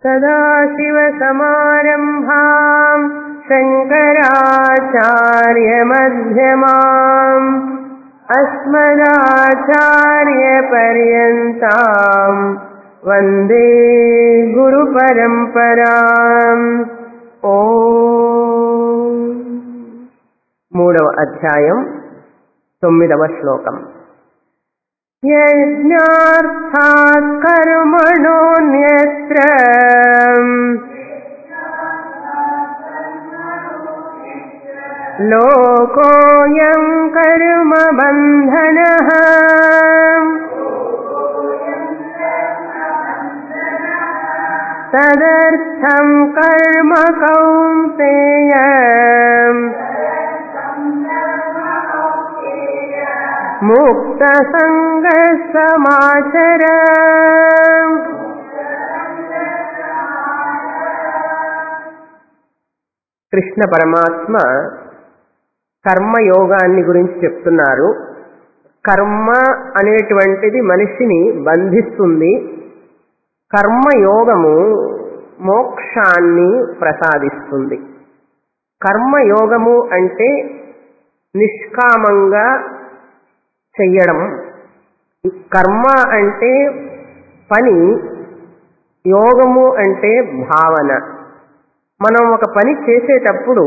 सदाशिवसमारम्भाम् शङ्कराचार्यमध्यमाम् अस्मदाचार्यपर्यन्ताम् वन्दे గురుపరంపరాం ఓ మూడవ అధ్యాయం తొమ్మిదవ శ్లోకం యజ్ఞార్థాత్ కర్మణోన్యత్ర లోకోయం కర్మ బంధనః తదర్థం కర్మ కౌంతేయ ముక్త సంగ సమాచర కృష్ణ పరమాత్మ కర్మయోగాన్ని గురించి చెప్తున్నారు కర్మ అనేటువంటిది మనిషిని బంధిస్తుంది కర్మయోగము మోక్షాన్ని ప్రసాదిస్తుంది కర్మయోగము అంటే నిష్కామంగా చెయ్యడం కర్మ అంటే పని యోగము అంటే భావన మనం ఒక పని చేసేటప్పుడు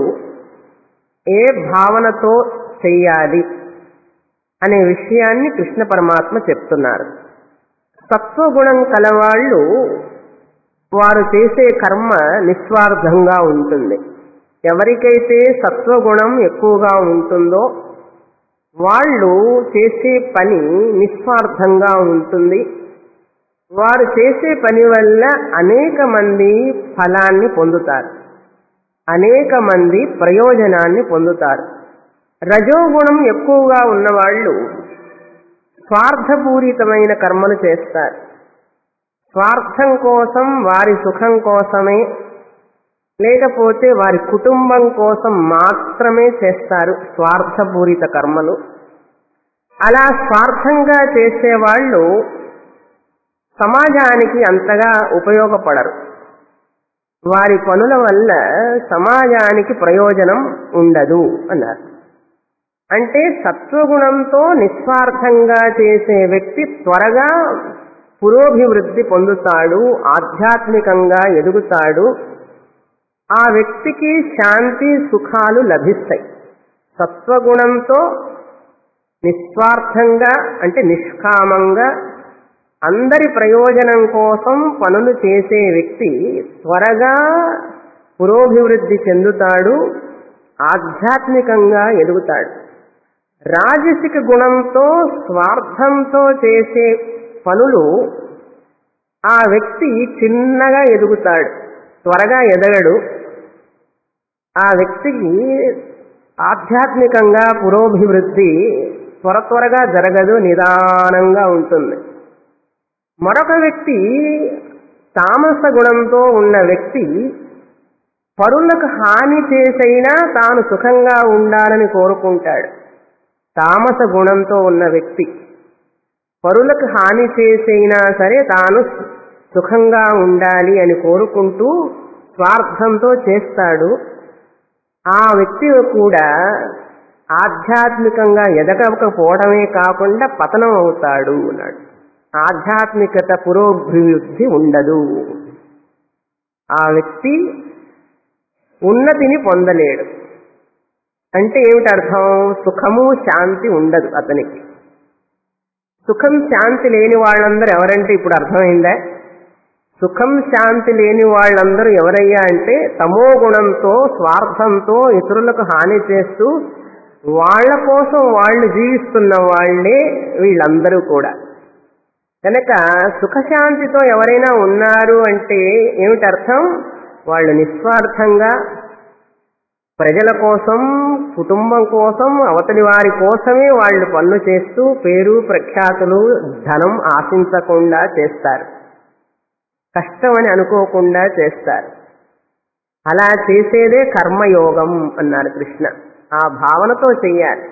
ఏ భావనతో చెయ్యాలి అనే విషయాన్ని కృష్ణ పరమాత్మ చెప్తున్నారు సత్వగుణం కలవాళ్ళు వారు చేసే కర్మ నిస్వార్థంగా ఉంటుంది ఎవరికైతే సత్వగుణం ఎక్కువగా ఉంటుందో వాళ్ళు చేసే పని నిస్వార్థంగా ఉంటుంది వారు చేసే పని వల్ల అనేక మంది ఫలాన్ని పొందుతారు అనేక మంది ప్రయోజనాన్ని పొందుతారు రజోగుణం ఎక్కువగా ఉన్నవాళ్ళు స్వార్థపూరితమైన కర్మలు చేస్తారు స్వార్థం కోసం వారి సుఖం కోసమే లేకపోతే వారి కుటుంబం కోసం మాత్రమే చేస్తారు స్వార్థపూరిత కర్మలు అలా స్వార్థంగా చేసేవాళ్ళు సమాజానికి అంతగా ఉపయోగపడరు వారి పనుల వల్ల సమాజానికి ప్రయోజనం ఉండదు అన్నారు అంటే సత్వగుణంతో నిస్వార్థంగా చేసే వ్యక్తి త్వరగా పురోభివృద్ధి పొందుతాడు ఆధ్యాత్మికంగా ఎదుగుతాడు ఆ వ్యక్తికి శాంతి సుఖాలు లభిస్తాయి సత్వగుణంతో నిస్వార్థంగా అంటే నిష్కామంగా అందరి ప్రయోజనం కోసం పనులు చేసే వ్యక్తి త్వరగా పురోభివృద్ధి చెందుతాడు ఆధ్యాత్మికంగా ఎదుగుతాడు రాజసిక గుణంతో స్వార్థంతో చేసే పనులు ఆ వ్యక్తి చిన్నగా ఎదుగుతాడు త్వరగా ఎదగడు ఆ వ్యక్తికి ఆధ్యాత్మికంగా పురోభివృద్ధి త్వర త్వరగా జరగదు నిదానంగా ఉంటుంది మరొక వ్యక్తి తామస గుణంతో ఉన్న వ్యక్తి పరులకు హాని చేసైనా తాను సుఖంగా ఉండాలని కోరుకుంటాడు తామస గుణంతో ఉన్న వ్యక్తి పరులకు హాని చేసైనా సరే తాను సుఖంగా ఉండాలి అని కోరుకుంటూ స్వార్థంతో చేస్తాడు ఆ వ్యక్తి కూడా ఆధ్యాత్మికంగా ఎదగకపోవడమే కాకుండా పతనం అవుతాడు అన్నాడు ఆధ్యాత్మికత పురోభివృద్ధి ఉండదు ఆ వ్యక్తి ఉన్నతిని పొందలేడు అంటే ఏమిటి అర్థం సుఖము శాంతి ఉండదు అతనికి సుఖం శాంతి లేని వాళ్ళందరూ ఎవరంటే ఇప్పుడు అర్థమైందా సుఖం శాంతి లేని వాళ్ళందరూ ఎవరయ్యా అంటే తమో గుణంతో స్వార్థంతో ఇతరులకు హాని చేస్తూ వాళ్ళ కోసం వాళ్ళు జీవిస్తున్న వాళ్లే వీళ్ళందరూ కూడా కనుక సుఖశాంతితో ఎవరైనా ఉన్నారు అంటే ఏమిటి అర్థం వాళ్ళు నిస్వార్థంగా ప్రజల కోసం కుటుంబం కోసం అవతలి వారి కోసమే వాళ్ళు పనులు చేస్తూ పేరు ప్రఖ్యాతులు ధనం ఆశించకుండా చేస్తారు కష్టమని అనుకోకుండా చేస్తారు అలా చేసేదే కర్మయోగం అన్నారు కృష్ణ ఆ భావనతో చెయ్యాలి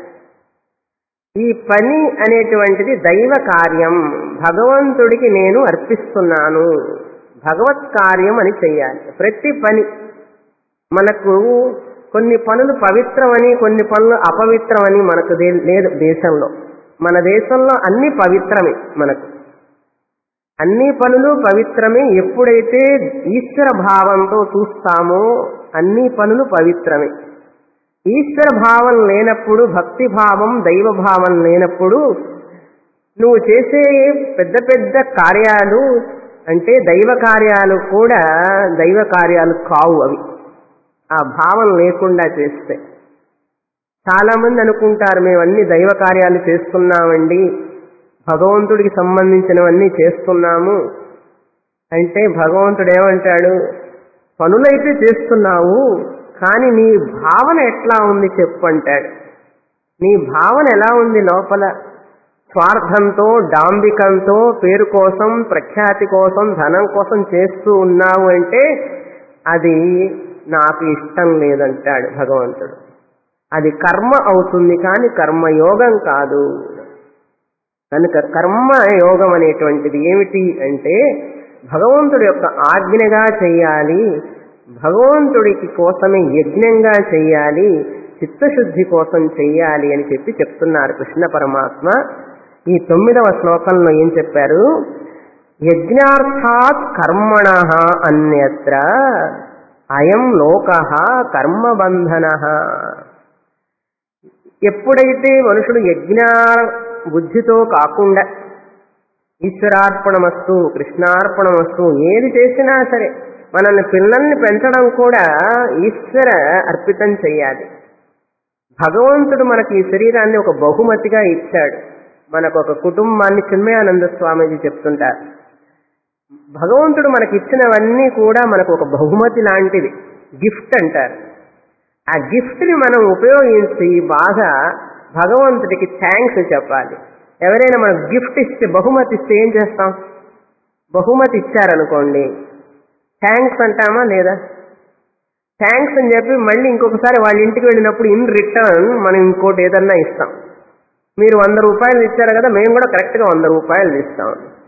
ఈ పని అనేటువంటిది దైవ కార్యం భగవంతుడికి నేను అర్పిస్తున్నాను భగవత్ కార్యం అని చెయ్యాలి ప్రతి పని మనకు కొన్ని పనులు పవిత్రమని కొన్ని పనులు అపవిత్రమని మనకు దే- లేదు దేశంలో మన దేశంలో అన్ని పవిత్రమే మనకు అన్ని పనులు పవిత్రమే ఎప్పుడైతే ఈశ్వర భావంతో చూస్తామో అన్ని పనులు పవిత్రమే ఈశ్వర భావం లేనప్పుడు భక్తి భావం దైవ భావం లేనప్పుడు నువ్వు చేసే పెద్ద పెద్ద కార్యాలు అంటే దైవ కార్యాలు కూడా దైవ కార్యాలు కావు అవి ఆ భావం లేకుండా చేస్తే చాలా మంది అనుకుంటారు మేము అన్ని దైవ కార్యాలు చేస్తున్నామండి భగవంతుడికి సంబంధించినవన్నీ చేస్తున్నాము అంటే భగవంతుడు ఏమంటాడు పనులైతే చేస్తున్నావు కానీ నీ భావన ఎట్లా ఉంది చెప్పు అంటాడు నీ భావన ఎలా ఉంది లోపల స్వార్థంతో డాంబికంతో పేరు కోసం ప్రఖ్యాతి కోసం ధనం కోసం చేస్తూ ఉన్నావు అంటే అది నాకు ఇష్టం లేదంటాడు భగవంతుడు అది కర్మ అవుతుంది కానీ కర్మయోగం కాదు కనుక కర్మ యోగం అనేటువంటిది ఏమిటి అంటే భగవంతుడి యొక్క ఆజ్ఞగా చెయ్యాలి భగవంతుడికి కోసమే యజ్ఞంగా చెయ్యాలి చిత్తశుద్ధి కోసం చెయ్యాలి అని చెప్పి చెప్తున్నారు కృష్ణ పరమాత్మ ఈ తొమ్మిదవ శ్లోకంలో ఏం చెప్పారు యజ్ఞార్థాత్ కర్మణ అన్యత్ర అయం లోక కర్మబంధన ఎప్పుడైతే మనుషుడు యజ్ఞ బుద్ధితో కాకుండా ఈశ్వరార్పణమస్తు కృష్ణార్పణమస్తు ఏది చేసినా సరే మనల్ని పిల్లల్ని పెంచడం కూడా ఈశ్వర అర్పితం చెయ్యాలి భగవంతుడు మనకి ఈ శరీరాన్ని ఒక బహుమతిగా ఇచ్చాడు మనకు ఒక కుటుంబాన్ని చిన్మయానంద స్వామీజీ చెప్తుంటారు భగవంతుడు మనకి ఇచ్చినవన్నీ కూడా మనకు ఒక బహుమతి లాంటిది గిఫ్ట్ అంటారు ఆ గిఫ్ట్ని మనం ఉపయోగించి బాగా భగవంతుడికి థ్యాంక్స్ చెప్పాలి ఎవరైనా మనకు గిఫ్ట్ ఇస్తే బహుమతి ఇస్తే ఏం చేస్తాం బహుమతి ఇచ్చారనుకోండి థ్యాంక్స్ అంటామా లేదా థ్యాంక్స్ అని చెప్పి మళ్ళీ ఇంకొకసారి వాళ్ళ ఇంటికి వెళ్ళినప్పుడు ఇన్ రిటర్న్ మనం ఇంకోటి ఏదన్నా ఇస్తాం మీరు వంద రూపాయలు ఇచ్చారు కదా మేము కూడా కరెక్ట్గా వంద రూపాయలు ఇస్తాం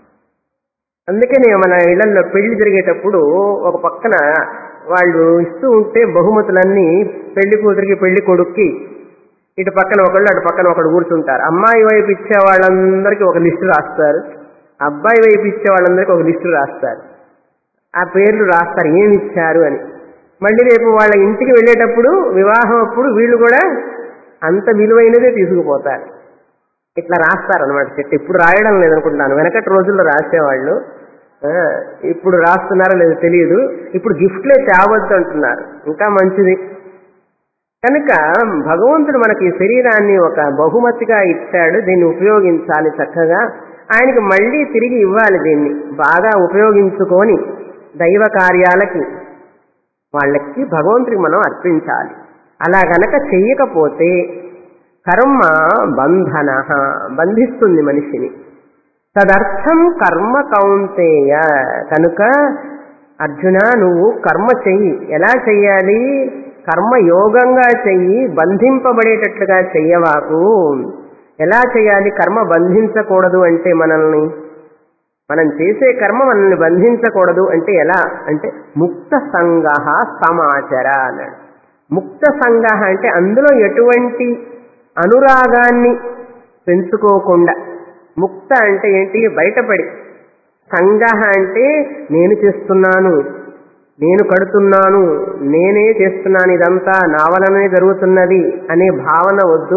అందుకని మన ఇళ్లలో పెళ్లి జరిగేటప్పుడు ఒక పక్కన వాళ్ళు ఇస్తూ ఉంటే బహుమతులన్నీ పెళ్లి కూతురికి పెళ్లి కొడుక్కి ఇటు పక్కన ఒకళ్ళు అటు పక్కన ఒకడు కూర్చుంటారు అమ్మాయి వైపు ఇచ్చే వాళ్ళందరికీ ఒక లిస్టు రాస్తారు అబ్బాయి వైపు ఇచ్చే వాళ్ళందరికీ ఒక లిస్టు రాస్తారు ఆ పేర్లు రాస్తారు ఏమి ఇచ్చారు అని మళ్ళీ రేపు వాళ్ళ ఇంటికి వెళ్ళేటప్పుడు వివాహం అప్పుడు వీళ్ళు కూడా అంత విలువైనదే తీసుకుపోతారు ఇట్లా రాస్తారనమాట చెట్టు ఇప్పుడు రాయడం లేదనుకుంటాను వెనకటి రోజుల్లో రాసేవాళ్ళు ఆ, ఇప్పుడు రాస్తున్నారో లేదో తెలియదు ఇప్పుడు గిఫ్ట్లే తేవద్దు అంటున్నారు ఇంకా మంచిది కనుక భగవంతుడు మనకి ఈ శరీరాన్ని ఒక బహుమతిగా ఇచ్చాడు దీన్ని ఉపయోగించాలి చక్కగా ఆయనకి మళ్ళీ తిరిగి ఇవ్వాలి దీన్ని బాగా ఉపయోగించుకొని దైవ కార్యాలకి వాళ్ళకి భగవంతుడికి మనం అర్పించాలి అలా గనక చెయ్యకపోతే కర్మ బంధన బంధిస్తుంది మనిషిని తదర్థం కర్మ కౌంతేయ కనుక అర్జున నువ్వు కర్మ చెయ్యి ఎలా చెయ్యాలి కర్మ యోగంగా చెయ్యి బంధింపబడేటట్లుగా చెయ్యవాకు ఎలా చేయాలి కర్మ బంధించకూడదు అంటే మనల్ని మనం చేసే కర్మ మనల్ని బంధించకూడదు అంటే ఎలా అంటే ముక్త సంగ సమాచర అన్నాడు ముక్త సంగ అంటే అందులో ఎటువంటి అనురాగాన్ని పెంచుకోకుండా ముక్త అంటే ఏంటి బయటపడి సంగ అంటే నేను చేస్తున్నాను నేను కడుతున్నాను నేనే చేస్తున్నాను ఇదంతా నా వలనే జరుగుతున్నది అనే భావన వద్దు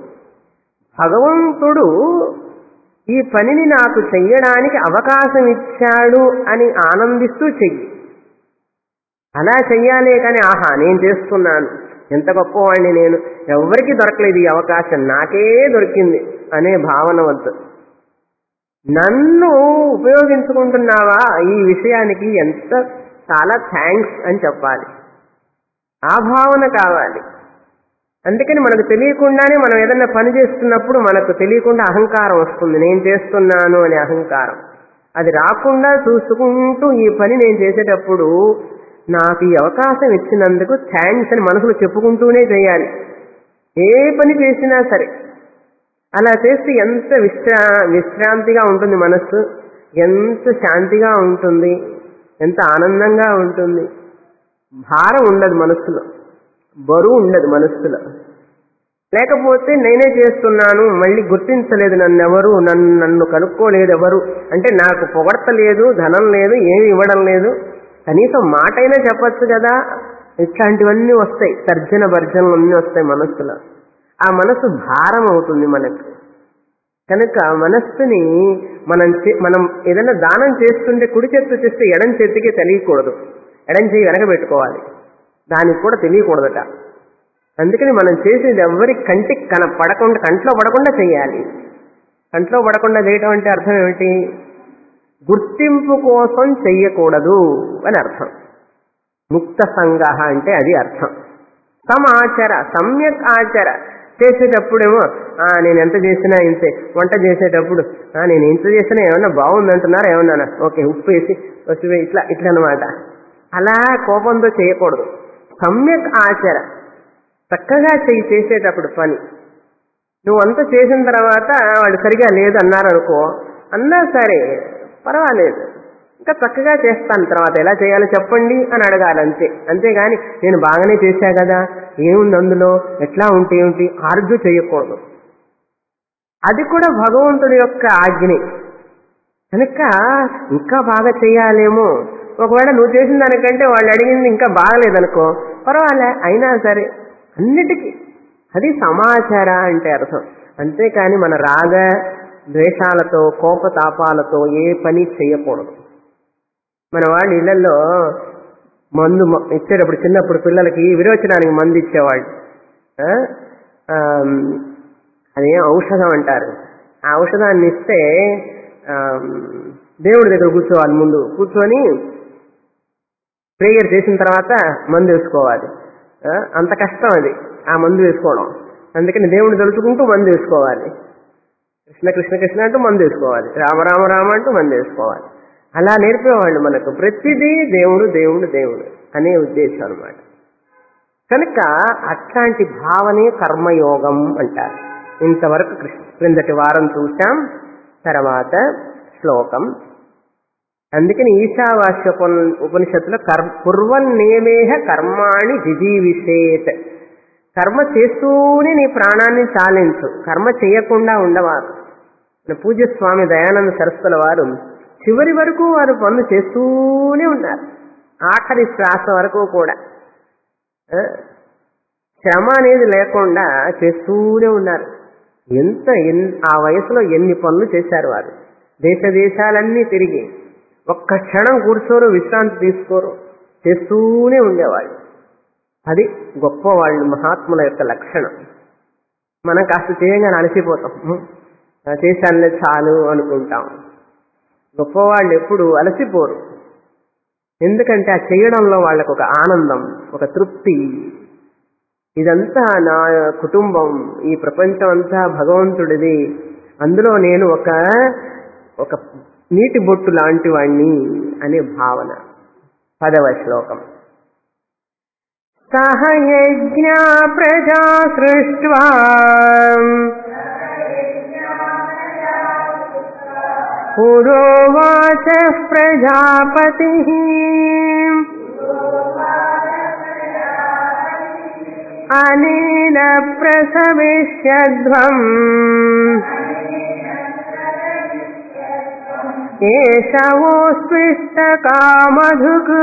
భగవంతుడు ఈ పనిని నాకు చెయ్యడానికి అవకాశం ఇచ్చాడు అని ఆనందిస్తూ చెయ్యి అలా చెయ్యాలే కానీ ఆహా నేను చేస్తున్నాను ఎంత గొప్పవాడిని నేను ఎవరికి దొరకలేదు ఈ అవకాశం నాకే దొరికింది అనే భావన వద్దు నన్ను ఉపయోగించుకుంటున్నావా ఈ విషయానికి ఎంత చాలా థ్యాంక్స్ అని చెప్పాలి ఆ భావన కావాలి అందుకని మనకు తెలియకుండానే మనం ఏదైనా పని చేస్తున్నప్పుడు మనకు తెలియకుండా అహంకారం వస్తుంది నేను చేస్తున్నాను అనే అహంకారం అది రాకుండా చూసుకుంటూ ఈ పని నేను చేసేటప్పుడు నాకు ఈ అవకాశం ఇచ్చినందుకు థ్యాంక్స్ అని మనసులో చెప్పుకుంటూనే చేయాలి ఏ పని చేసినా సరే అలా చేస్తే ఎంత విశ్రా విశ్రాంతిగా ఉంటుంది మనస్సు ఎంత శాంతిగా ఉంటుంది ఎంత ఆనందంగా ఉంటుంది భారం ఉండదు మనస్సులో బరువు ఉండదు మనస్సులో లేకపోతే నేనే చేస్తున్నాను మళ్ళీ గుర్తించలేదు నన్ను ఎవరు నన్ను నన్ను కనుక్కోలేదు ఎవరు అంటే నాకు పొగడతలేదు ధనం లేదు ఏమి ఇవ్వడం లేదు కనీసం మాట అయినా చెప్పచ్చు కదా ఇట్లాంటివన్నీ వస్తాయి తర్జన భర్జనలు అన్నీ వస్తాయి మనస్సులో ఆ మనస్సు భారం అవుతుంది మనకు కనుక మనస్సుని మనం చే- మనం ఏదైనా దానం చేస్తుంటే కుడి చేతితో చేస్తే ఎడం చేతికి తెలియకూడదు ఎడం చేయి వెనక పెట్టుకోవాలి దానికి కూడా తెలియకూడదట అందుకని మనం చేసేది ఎవరి కంటికి కన పడకుండా కంట్లో పడకుండా చేయాలి కంట్లో పడకుండా చేయటం అంటే అర్థం ఏమిటి గుర్తింపు కోసం చెయ్యకూడదు అని అర్థం ముక్త సంగ అంటే అది అర్థం సమాచర సమ్యక్ ఆచర చేసేటప్పుడేమో "ఆ, నేను ఎంత చేసినా ఇంతే వంట చేసేటప్పుడు "ఆ, నేను ఇంత చేసినా ఏమన్నా బాగుందంటున్నారా ఏమన్నా ఓకే ఉప్పు వేసి పసుపు వేసి ఇట్లా ఇట్లా అనమాట అలా కోపంతో చేయకూడదు సమ్యక్ ఆచర చక్కగా చెయ్యి చేసేటప్పుడు పని నువ్వు అంత చేసిన తర్వాత వాళ్ళు సరిగా లేదు అన్నారు అనుకో అన్నా సరే పర్వాలేదు ఇంకా చక్కగా చేస్తాను తర్వాత ఎలా చేయాలో చెప్పండి అని అడగాలి అంతే అంతేగాని నేను బాగానే చేశా కదా ఏముంది అందులో ఎట్లా ఉంటే ఏమిటి ఆర్గ్యూ చేయకూడదు అది కూడా భగవంతుడి యొక్క ఆజ్ఞే కనుక ఇంకా బాగా చేయాలేమో ఒకవేళ నువ్వు చేసిన దానికంటే వాళ్ళు అడిగింది ఇంకా బాగలేదనుకో పర్వాలే అయినా సరే అన్నిటికీ అది సమాచార అంటే అర్థం అంతేకాని మన రాగ ద్వేషాలతో కోపతాపాలతో ఏ పని చేయకూడదు మన వాళ్ళ ఇళ్లలో మందు మ- ఇచ్చేటప్పుడు చిన్నప్పుడు పిల్లలకి విరోచనానికి మందు ఇచ్చేవాళ్ళు ఆ? ఆమ్, అదేం ఔషధం అంటారు ఆ ఔషధాన్ని ఇస్తే ఆమ్, దేవుడి దగ్గర కూర్చోవాలి ముందు కూర్చొని ప్రేయర్ చేసిన తర్వాత మందు వేసుకోవాలి ఆ? అంత కష్టం అది ఆ మందు వేసుకోవడం అందుకని దేవుడిని తలుచుకుంటూ మందు వేసుకోవాలి కృష్ణ కృష్ణ కృష్ణ అంటూ మందు వేసుకోవాలి రామ రామ రామ అంటూ మందు వేసుకోవాలి అలా నేర్పేవాళ్ళు మనకు ప్రతిదీ దేవుడు దేవుడు దేవుడు అనే ఉద్దేశం అన్నమాట కనుక అట్లాంటి భావనే కర్మయోగం అంటారు ఇంతవరకు కృష్ణ క్రిందటి వారం చూశాం తర్వాత శ్లోకం అందుకని ఈశావాస్య ఉపన్- ఉపనిషత్తులో కర్ కుర్వన్నేమేహ కర్మాణి జిజీవిషేత్ కర్మ చేస్తూనే నీ ప్రాణాన్ని చాలించు కర్మ చేయకుండా ఉండవారు మన పూజ్య స్వామి దయానంద సరస్వతుల వారు చివరి వరకు వారు పనులు చేస్తూనే ఉన్నారు ఆఖరి శ్వాస వరకు కూడా ఆ, శ్రమ అనేది లేకుండా చేస్తూనే ఉన్నారు ఎంత ఎన్- ఆ వయసులో ఎన్ని పనులు చేశారు వారు దేశ దేశాలన్నీ తిరిగి ఒక్క క్షణం కూర్చోరు విశ్రాంతి తీసుకోరు చేస్తూనే ఉండేవాళ్ళు అది గొప్ప వాళ్ళు మహాత్ముల యొక్క లక్షణం మనం కాస్త చేయగానే అలసిపోతాం "హ్మ్, ఆ చేశానులే చాలు అనుకుంటాం గొప్పవాళ్ళు ఎప్పుడు అలసిపోరు ఎందుకంటే ఆ చేయడంలో వాళ్ళకు ఒక ఆనందం ఒక తృప్తి ఇదంతా నా కుటుంబం ఈ ప్రపంచం అంతా భగవంతుడిది అందులో నేను ఒక ఒక నీటి బొట్టు లాంటి వాణ్ణి అనే భావన పదవ శ్లోకం సహ యజ్ఞా ప్రజా సృష్ట్వా పురోవాచ ప్రజాపతి అనేన ప్రసవిష్యధ్వం ఏషవోస్విష్ట కామధుక్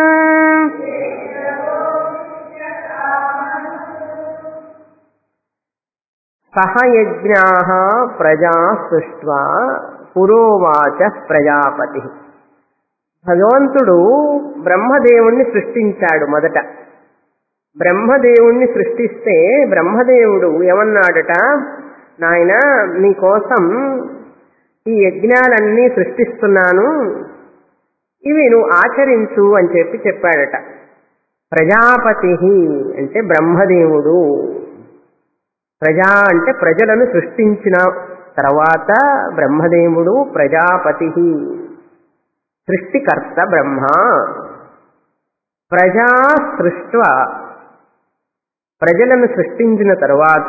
సహయజ్ఞా ప్రజా సృష్ట్వా పురోవాచ ప్రజాపతి భగవంతుడు బ్రహ్మదేవుణ్ణి సృష్టించాడు మొదట బ్రహ్మదేవుణ్ణి సృష్టిస్తే బ్రహ్మదేవుడు ఏమన్నాడట నాయన నీ కోసం ఈ యజ్ఞాలన్నీ సృష్టిస్తున్నాను ఇవి నువ్వు ఆచరించు అని చెప్పి చెప్పాడట ప్రజాపతి అంటే బ్రహ్మదేవుడు ప్రజా అంటే ప్రజలను సృష్టించిన తర్వాత బ్రహ్మదేవుడు ప్రజాపతి సృష్టికర్త బ్రహ్మ ప్రజా సృష్ట ప్రజలను సృష్టించిన తరువాత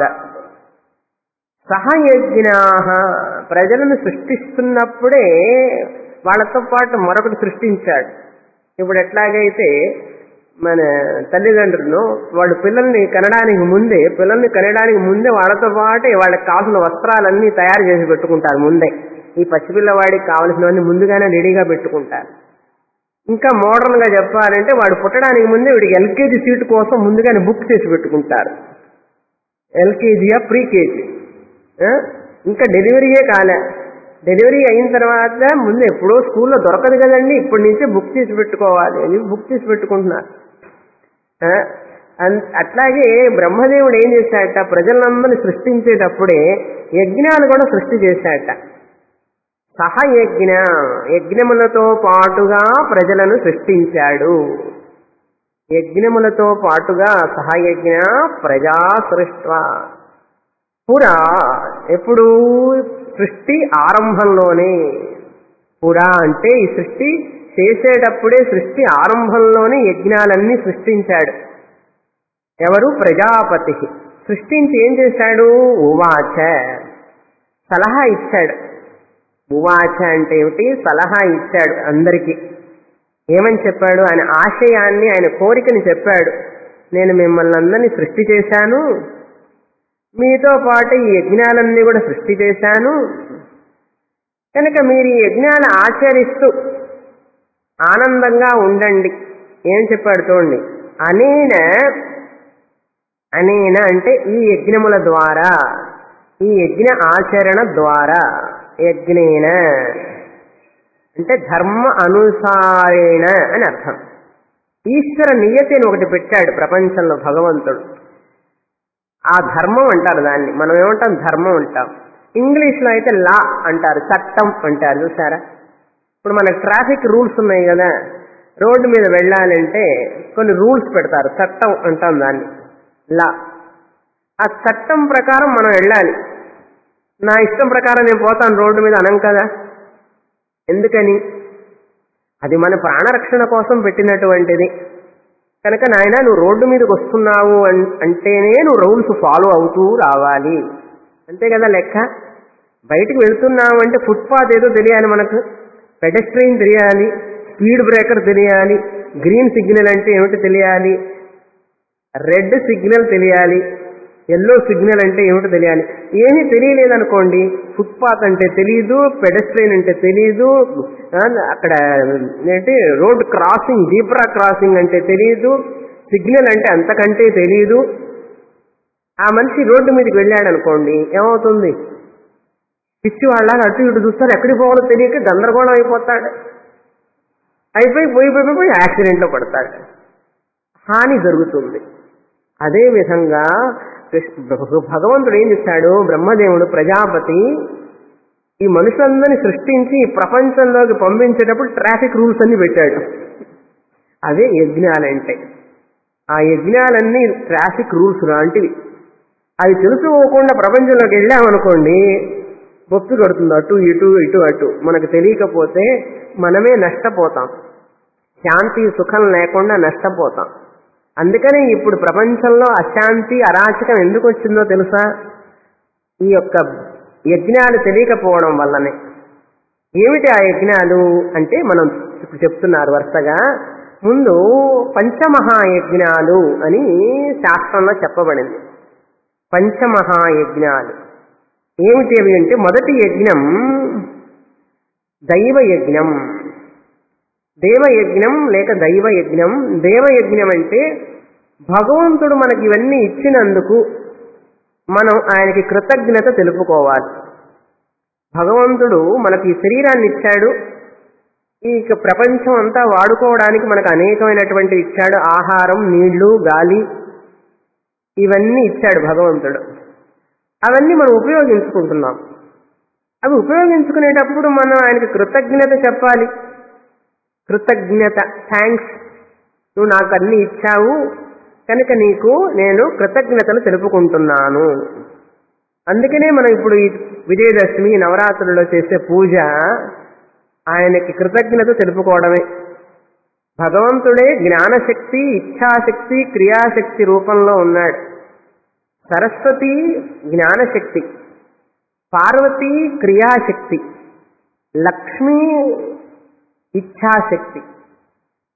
సహయజ్ఞా ప్రజలను సృష్టిస్తున్నప్పుడే వాళ్ళతో పాటు మరొకటి సృష్టించాడు ఇప్పుడు ఎట్లాగైతే మన తల్లిదండ్రులు వాళ్ళు పిల్లల్ని కనడానికి ముందే పిల్లల్ని కనడానికి ముందే వాళ్ళతో పాటే వాళ్ళకి కావాల్సిన వస్త్రాలన్నీ తయారు చేసి పెట్టుకుంటారు ముందే ఈ పసిపిల్లవాడికి కావలసినవన్నీ ముందుగానే రెడీగా పెట్టుకుంటారు ఇంకా మోడర్న్ గా చెప్పాలంటే వాడు పుట్టడానికి ముందే వీడికి ఎల్కేజీ సీట్ కోసం ముందుగానే బుక్ చేసి పెట్టుకుంటారు ఎల్కేజీయా ప్రీ కేజీ ఇంకా డెలివరీయే కాలే డెలివరీ అయిన తర్వాత ముందు ఎప్పుడో స్కూల్లో దొరకదు కదండి ఇప్పటి నుంచే బుక్ చేసి పెట్టుకోవాలి అని బుక్ చేసి పెట్టుకుంటున్నారు ఆ, అన్- అట్లాగే బ్రహ్మదేవుడు ఏం చేశాడట ప్రజలందరినీ సృష్టించేటప్పుడే యజ్ఞాలు కూడా సృష్టి చేశాడట సహయజ్ఞ యజ్ఞములతో పాటుగా ప్రజలను సృష్టించాడు యజ్ఞములతో పాటుగా సహయజ్ఞ ప్రజా సృష్ట పురా ఎప్పుడు సృష్టి ఆరంభంలోనే పురా అంటే ఈ సృష్టి చేసేటప్పుడే సృష్టి ఆరంభంలోనే యజ్ఞాలన్నీ సృష్టించాడు ఎవరు ప్రజాపతి సృష్టించి ఏం చేశాడు ఉవాచ సలహా ఇచ్చాడు ఉవాచ అంటే ఏమిటి సలహా ఇచ్చాడు అందరికీ ఏమని చెప్పాడు ఆయన ఆశయాన్ని ఆయన కోరికని చెప్పాడు నేను మిమ్మల్ని అందరినీ సృష్టి చేశాను మీతో పాటు ఈ యజ్ఞాలన్నీ కూడా సృష్టి చేశాను కనుక మీరు ఈ యజ్ఞాలు ఆచరిస్తూ ఆనందంగా ఉండండి ఏం చెప్పాడు చూడండి అనేన అనేన అంటే ఈ యజ్ఞముల ద్వారా ఈ యజ్ఞ ఆచరణ ద్వారా యజ్ఞేన అంటే ధర్మ అనుసారేణ అని అర్థం ఈశ్వర నియతి అని ఒకటి పెట్టాడు ప్రపంచంలో భగవంతుడు ఆ ధర్మం అంటారు దాన్ని మనం ఏమంటాం ధర్మం అంటాం ఇంగ్లీష్ లో అయితే లా అంటారు చట్టం అంటారు చూసారా ఇప్పుడు మనకు ట్రాఫిక్ రూల్స్ ఉన్నాయి కదా రోడ్డు మీద వెళ్ళాలంటే కొన్ని రూల్స్ పెడతారు చట్టం అంటాం దాన్ని లా ఆ చట్టం ప్రకారం మనం వెళ్ళాలి నా ఇష్టం ప్రకారం నేను పోతాను రోడ్డు మీద అనం కదా ఎందుకని అది మన ప్రాణరక్షణ కోసం పెట్టినటువంటిది కనుక నాయన నువ్వు రోడ్డు మీదకి వస్తున్నావు అన్- అంటేనే నువ్వు రూల్స్ ఫాలో అవుతూ రావాలి అంతే కదా లెక్క బయటికి వెళ్తున్నావు అంటే ఫుట్పాత్ ఏదో తెలియాలి మనకు పెడస్ట్రైన్ తెలియాలి స్పీడ్ బ్రేకర్ తెలియాలి గ్రీన్ సిగ్నల్ అంటే ఏమిటి తెలియాలి రెడ్ సిగ్నల్ తెలియాలి ఎల్లో సిగ్నల్ అంటే ఏమిటో తెలియాలి ఏమీ తెలియలేదనుకోండి ఫుట్పాత్ అంటే తెలియదు పెడస్ట్రైన్ అంటే తెలియదు ఆ, అక్కడ ఏంటి రోడ్ క్రాసింగ్ జీబ్రా క్రాసింగ్ అంటే తెలియదు సిగ్నల్ అంటే అంతకంటే తెలియదు ఆ మనిషి రోడ్డు మీదకి వెళ్ళాడు అనుకోండి ఏమవుతుంది పిచ్చి వాళ్ళగా అటు ఇటు చూస్తారు ఎక్కడికి పోవాలో తెలియక గందరగోళం అయిపోతాడు అయిపోయి పోయి పోయి పోయి యాక్సిడెంట్లో పడతాడు హాని జరుగుతుంది అదే విధంగా కృష్ణ- భగ- భగవంతుడు ఏం చేశాడు బ్రహ్మదేవుడు ప్రజాపతి ఈ మనుషులందరినీ సృష్టించి ఈ ప్రపంచంలోకి పంపించేటప్పుడు ట్రాఫిక్ రూల్స్ అన్ని పెట్టాడు అదే యజ్ఞాలంటే ఆ యజ్ఞాలన్నీ ట్రాఫిక్ రూల్స్ లాంటివి అవి తెలుసుకోకుండా ప్రపంచంలోకి వెళ్ళామనుకోండి బొప్పి కొడుతుంది అటు ఇటు ఇటు అటు మనకు తెలియకపోతే మనమే నష్టపోతాం శాంతి సుఖం లేకుండా నష్టపోతాం అందుకనే ఇప్పుడు ప్రపంచంలో అశాంతి అరాచకం ఎందుకు వచ్చిందో తెలుసా ఈ యొక్క యజ్ఞాలు తెలియకపోవడం వల్లనే ఏమిటి ఆ యజ్ఞాలు అంటే మనం ఇప్పుడు చెప్తున్నారు వరుసగా ముందు పంచమహాయజ్ఞాలు అని శాస్త్రంలో చెప్పబడింది పంచమహాయజ్ఞాలు ఏమిటి అవి అంటే మొదటి యజ్ఞం దైవ యజ్ఞం దేవయజ్ఞం లేక దైవ యజ్ఞం దేవయజ్ఞం అంటే భగవంతుడు మనకి ఇవన్నీ ఇచ్చినందుకు మనం ఆయనకి కృతజ్ఞత తెలుపుకోవాలి భగవంతుడు మనకి ఈ శరీరాన్ని ఇచ్చాడు ఈ యొక్క ప్రపంచం అంతా వాడుకోవడానికి మనకు అనేకమైనటువంటి ఇచ్చాడు ఆహారం నీళ్లు గాలి ఇవన్నీ ఇచ్చాడు భగవంతుడు అవన్నీ మనం ఉపయోగించుకుంటున్నాం అవి ఉపయోగించుకునేటప్పుడు మనం ఆయనకి కృతజ్ఞత చెప్పాలి కృతజ్ఞత థ్యాంక్స్ నువ్వు నాకు అన్ని ఇచ్చావు కనుక నీకు నేను కృతజ్ఞతలు తెలుపుకుంటున్నాను అందుకనే మనం ఇప్పుడు ఈ విజయదశమి నవరాత్రుల్లో చేసే పూజ ఆయనకి కృతజ్ఞత తెలుపుకోవడమే భగవంతుడే జ్ఞానశక్తి ఇచ్ఛాశక్తి క్రియాశక్తి రూపంలో ఉన్నాడు సరస్వతి జ్ఞానశక్తి పార్వతి క్రియాశక్తి లక్ష్మీ ఇచ్ఛాశక్తి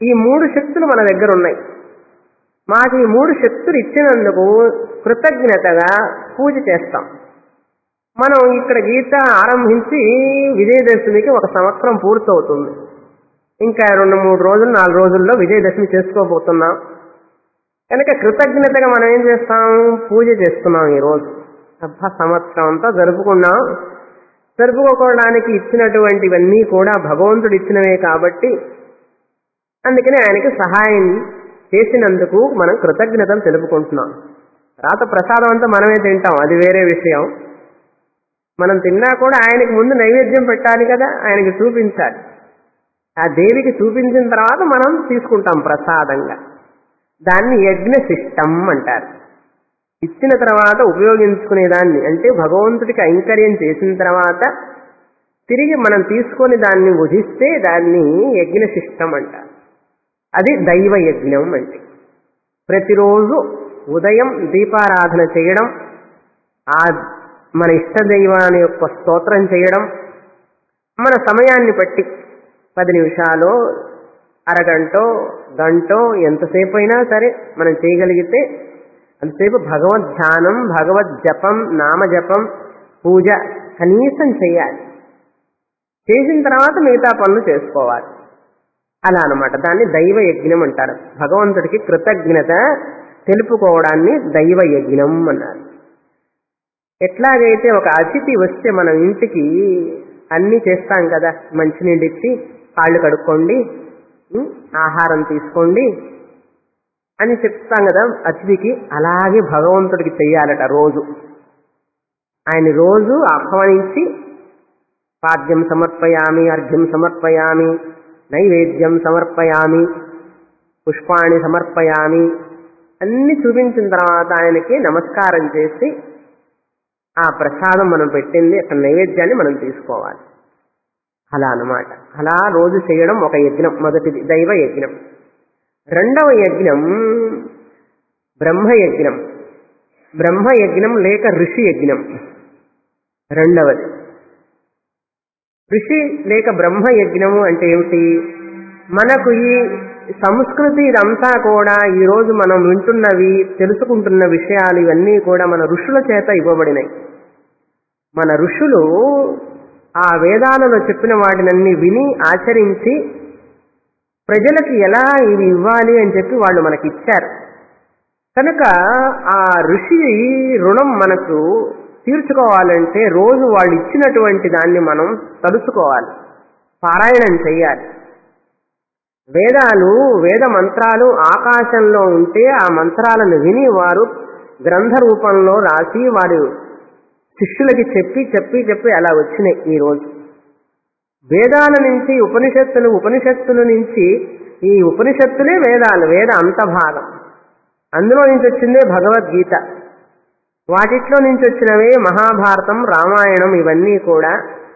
ఈ మూడు శక్తులు మన దగ్గర ఉన్నాయి మాకు ఈ మూడు శక్తులు ఇచ్చినందుకు కృతజ్ఞతగా పూజ చేస్తాం మనం ఇక్కడ గీత ఆరంభించి విజయదశమికి ఒక సంవత్సరం పూర్తవుతుంది ఇంకా రెండు మూడు రోజులు నాలుగు రోజుల్లో విజయదశమి చేసుకోబోతున్నాం కనుక కృతజ్ఞతగా మనం ఏం చేస్తాం పూజ చేస్తున్నాం ఈరోజు అబ్బా సంవత్సరం అంతా జరుపుకున్నాం జరుపుకోవడానికి ఇచ్చినటువంటివన్నీ కూడా భగవంతుడు ఇచ్చినవే కాబట్టి అందుకని ఆయనకి సహాయం చేసినందుకు మనం కృతజ్ఞతలు తెలుపుకుంటున్నాం తర్వాత ప్రసాదం అంతా మనమే తింటాం అది వేరే విషయం మనం తిన్నా కూడా ఆయనకి ముందు నైవేద్యం పెట్టాలి కదా ఆయనకి చూపించాలి ఆ దేవికి చూపించిన తర్వాత మనం తీసుకుంటాం ప్రసాదంగా దాన్ని యజ్ఞ శిష్టం అంటారు ఇచ్చిన తర్వాత ఉపయోగించుకునేదాన్ని అంటే భగవంతుడికి ఐంకర్యం చేసిన తర్వాత తిరిగి మనం తీసుకొని దాన్ని భుజిస్తే దాన్ని యజ్ఞ శిష్టం అంటారు అది దైవ యజ్ఞం అంటే ప్రతిరోజు ఉదయం దీపారాధన చేయడం ఆ మన ఇష్ట దైవాన్ని యొక్క స్తోత్రం చేయడం మన సమయాన్ని బట్టి పది నిమిషాలు అరగంటో గంటో ఎంతసేపు అయినా సరే మనం చేయగలిగితే అంతసేపు భగవద్ ధ్యానం భగవద్ జపం నామజపం పూజ కనీసం చేయాలి చేసిన తర్వాత మిగతా పనులు చేసుకోవాలి అలా అనమాట దాన్ని దైవ యజ్ఞం అంటారు భగవంతుడికి కృతజ్ఞత తెలుపుకోవడాన్ని దైవ యజ్ఞం అన్నారు ఎట్లాగైతే ఒక అతిథి వస్తే మనం ఇంటికి అన్ని చేస్తాం కదా మంచినీళ్ళు ఇచ్చి కాళ్ళు కడుక్కోండి ఉం, ఆహారం తీసుకోండి అని చెప్తాం కదా అతిథికి అలాగే భగవంతుడికి చెయ్యాలట రోజు ఆయన రోజు ఆహ్వానించి పాద్యం సమర్పయామి అర్ఘ్యం సమర్పయామి నైవేద్యం సమర్పయామి పుష్పాణి సమర్పయామి అన్ని చూపించిన తర్వాత ఆయనకి నమస్కారం చేసి ఆ ప్రసాదం మనం పెట్టింది అక్కడ నైవేద్యాన్ని మనం తీసుకోవాలి అలా అన్నమాట అలా రోజు చేయడం ఒక యజ్ఞం మొదటిది దైవ యజ్ఞం రెండవ యజ్ఞం బ్రహ్మయజ్ఞం బ్రహ్మయజ్ఞం లేక ఋషి యజ్ఞం రెండవది ఋషి లేక బ్రహ్మ యజ్ఞము అంటే ఏమిటి మనకు ఈ సంస్కృతి ఇదంతా కూడా ఈ రోజు మనం వింటున్నవి తెలుసుకుంటున్న విషయాలు ఇవన్నీ కూడా మన ఋషుల చేత ఇవ్వబడినాయి మన ఋషులు ఆ వేదాలలో చెప్పిన వాటినన్నీ విని ఆచరించి ప్రజలకు ఎలా ఇవి ఇవ్వాలి అని చెప్పి వాళ్ళు మనకి ఇచ్చారు కనుక ఆ ఋషి రుణం మనకు తీర్చుకోవాలంటే రోజు వాళ్ళు ఇచ్చినటువంటి దాన్ని మనం తలుచుకోవాలి పారాయణం చేయాలి వేదాలు వేద మంత్రాలు ఆకాశంలో ఉంటే ఆ మంత్రాలను విని వారు గ్రంథ రూపంలో రాసి వారు శిష్యులకి చెప్పి చెప్పి చెప్పి అలా వచ్చినాయి ఈ రోజు వేదాల నుంచి ఉపనిషత్తులు ఉపనిషత్తుల నుంచి ఈ ఉపనిషత్తులే వేదాలు వేద అంతభాగం అందులో నుంచి వచ్చిందే భగవద్గీత వాటిట్లో నుంచి వచ్చినవే మహాభారతం రామాయణం ఇవన్నీ కూడా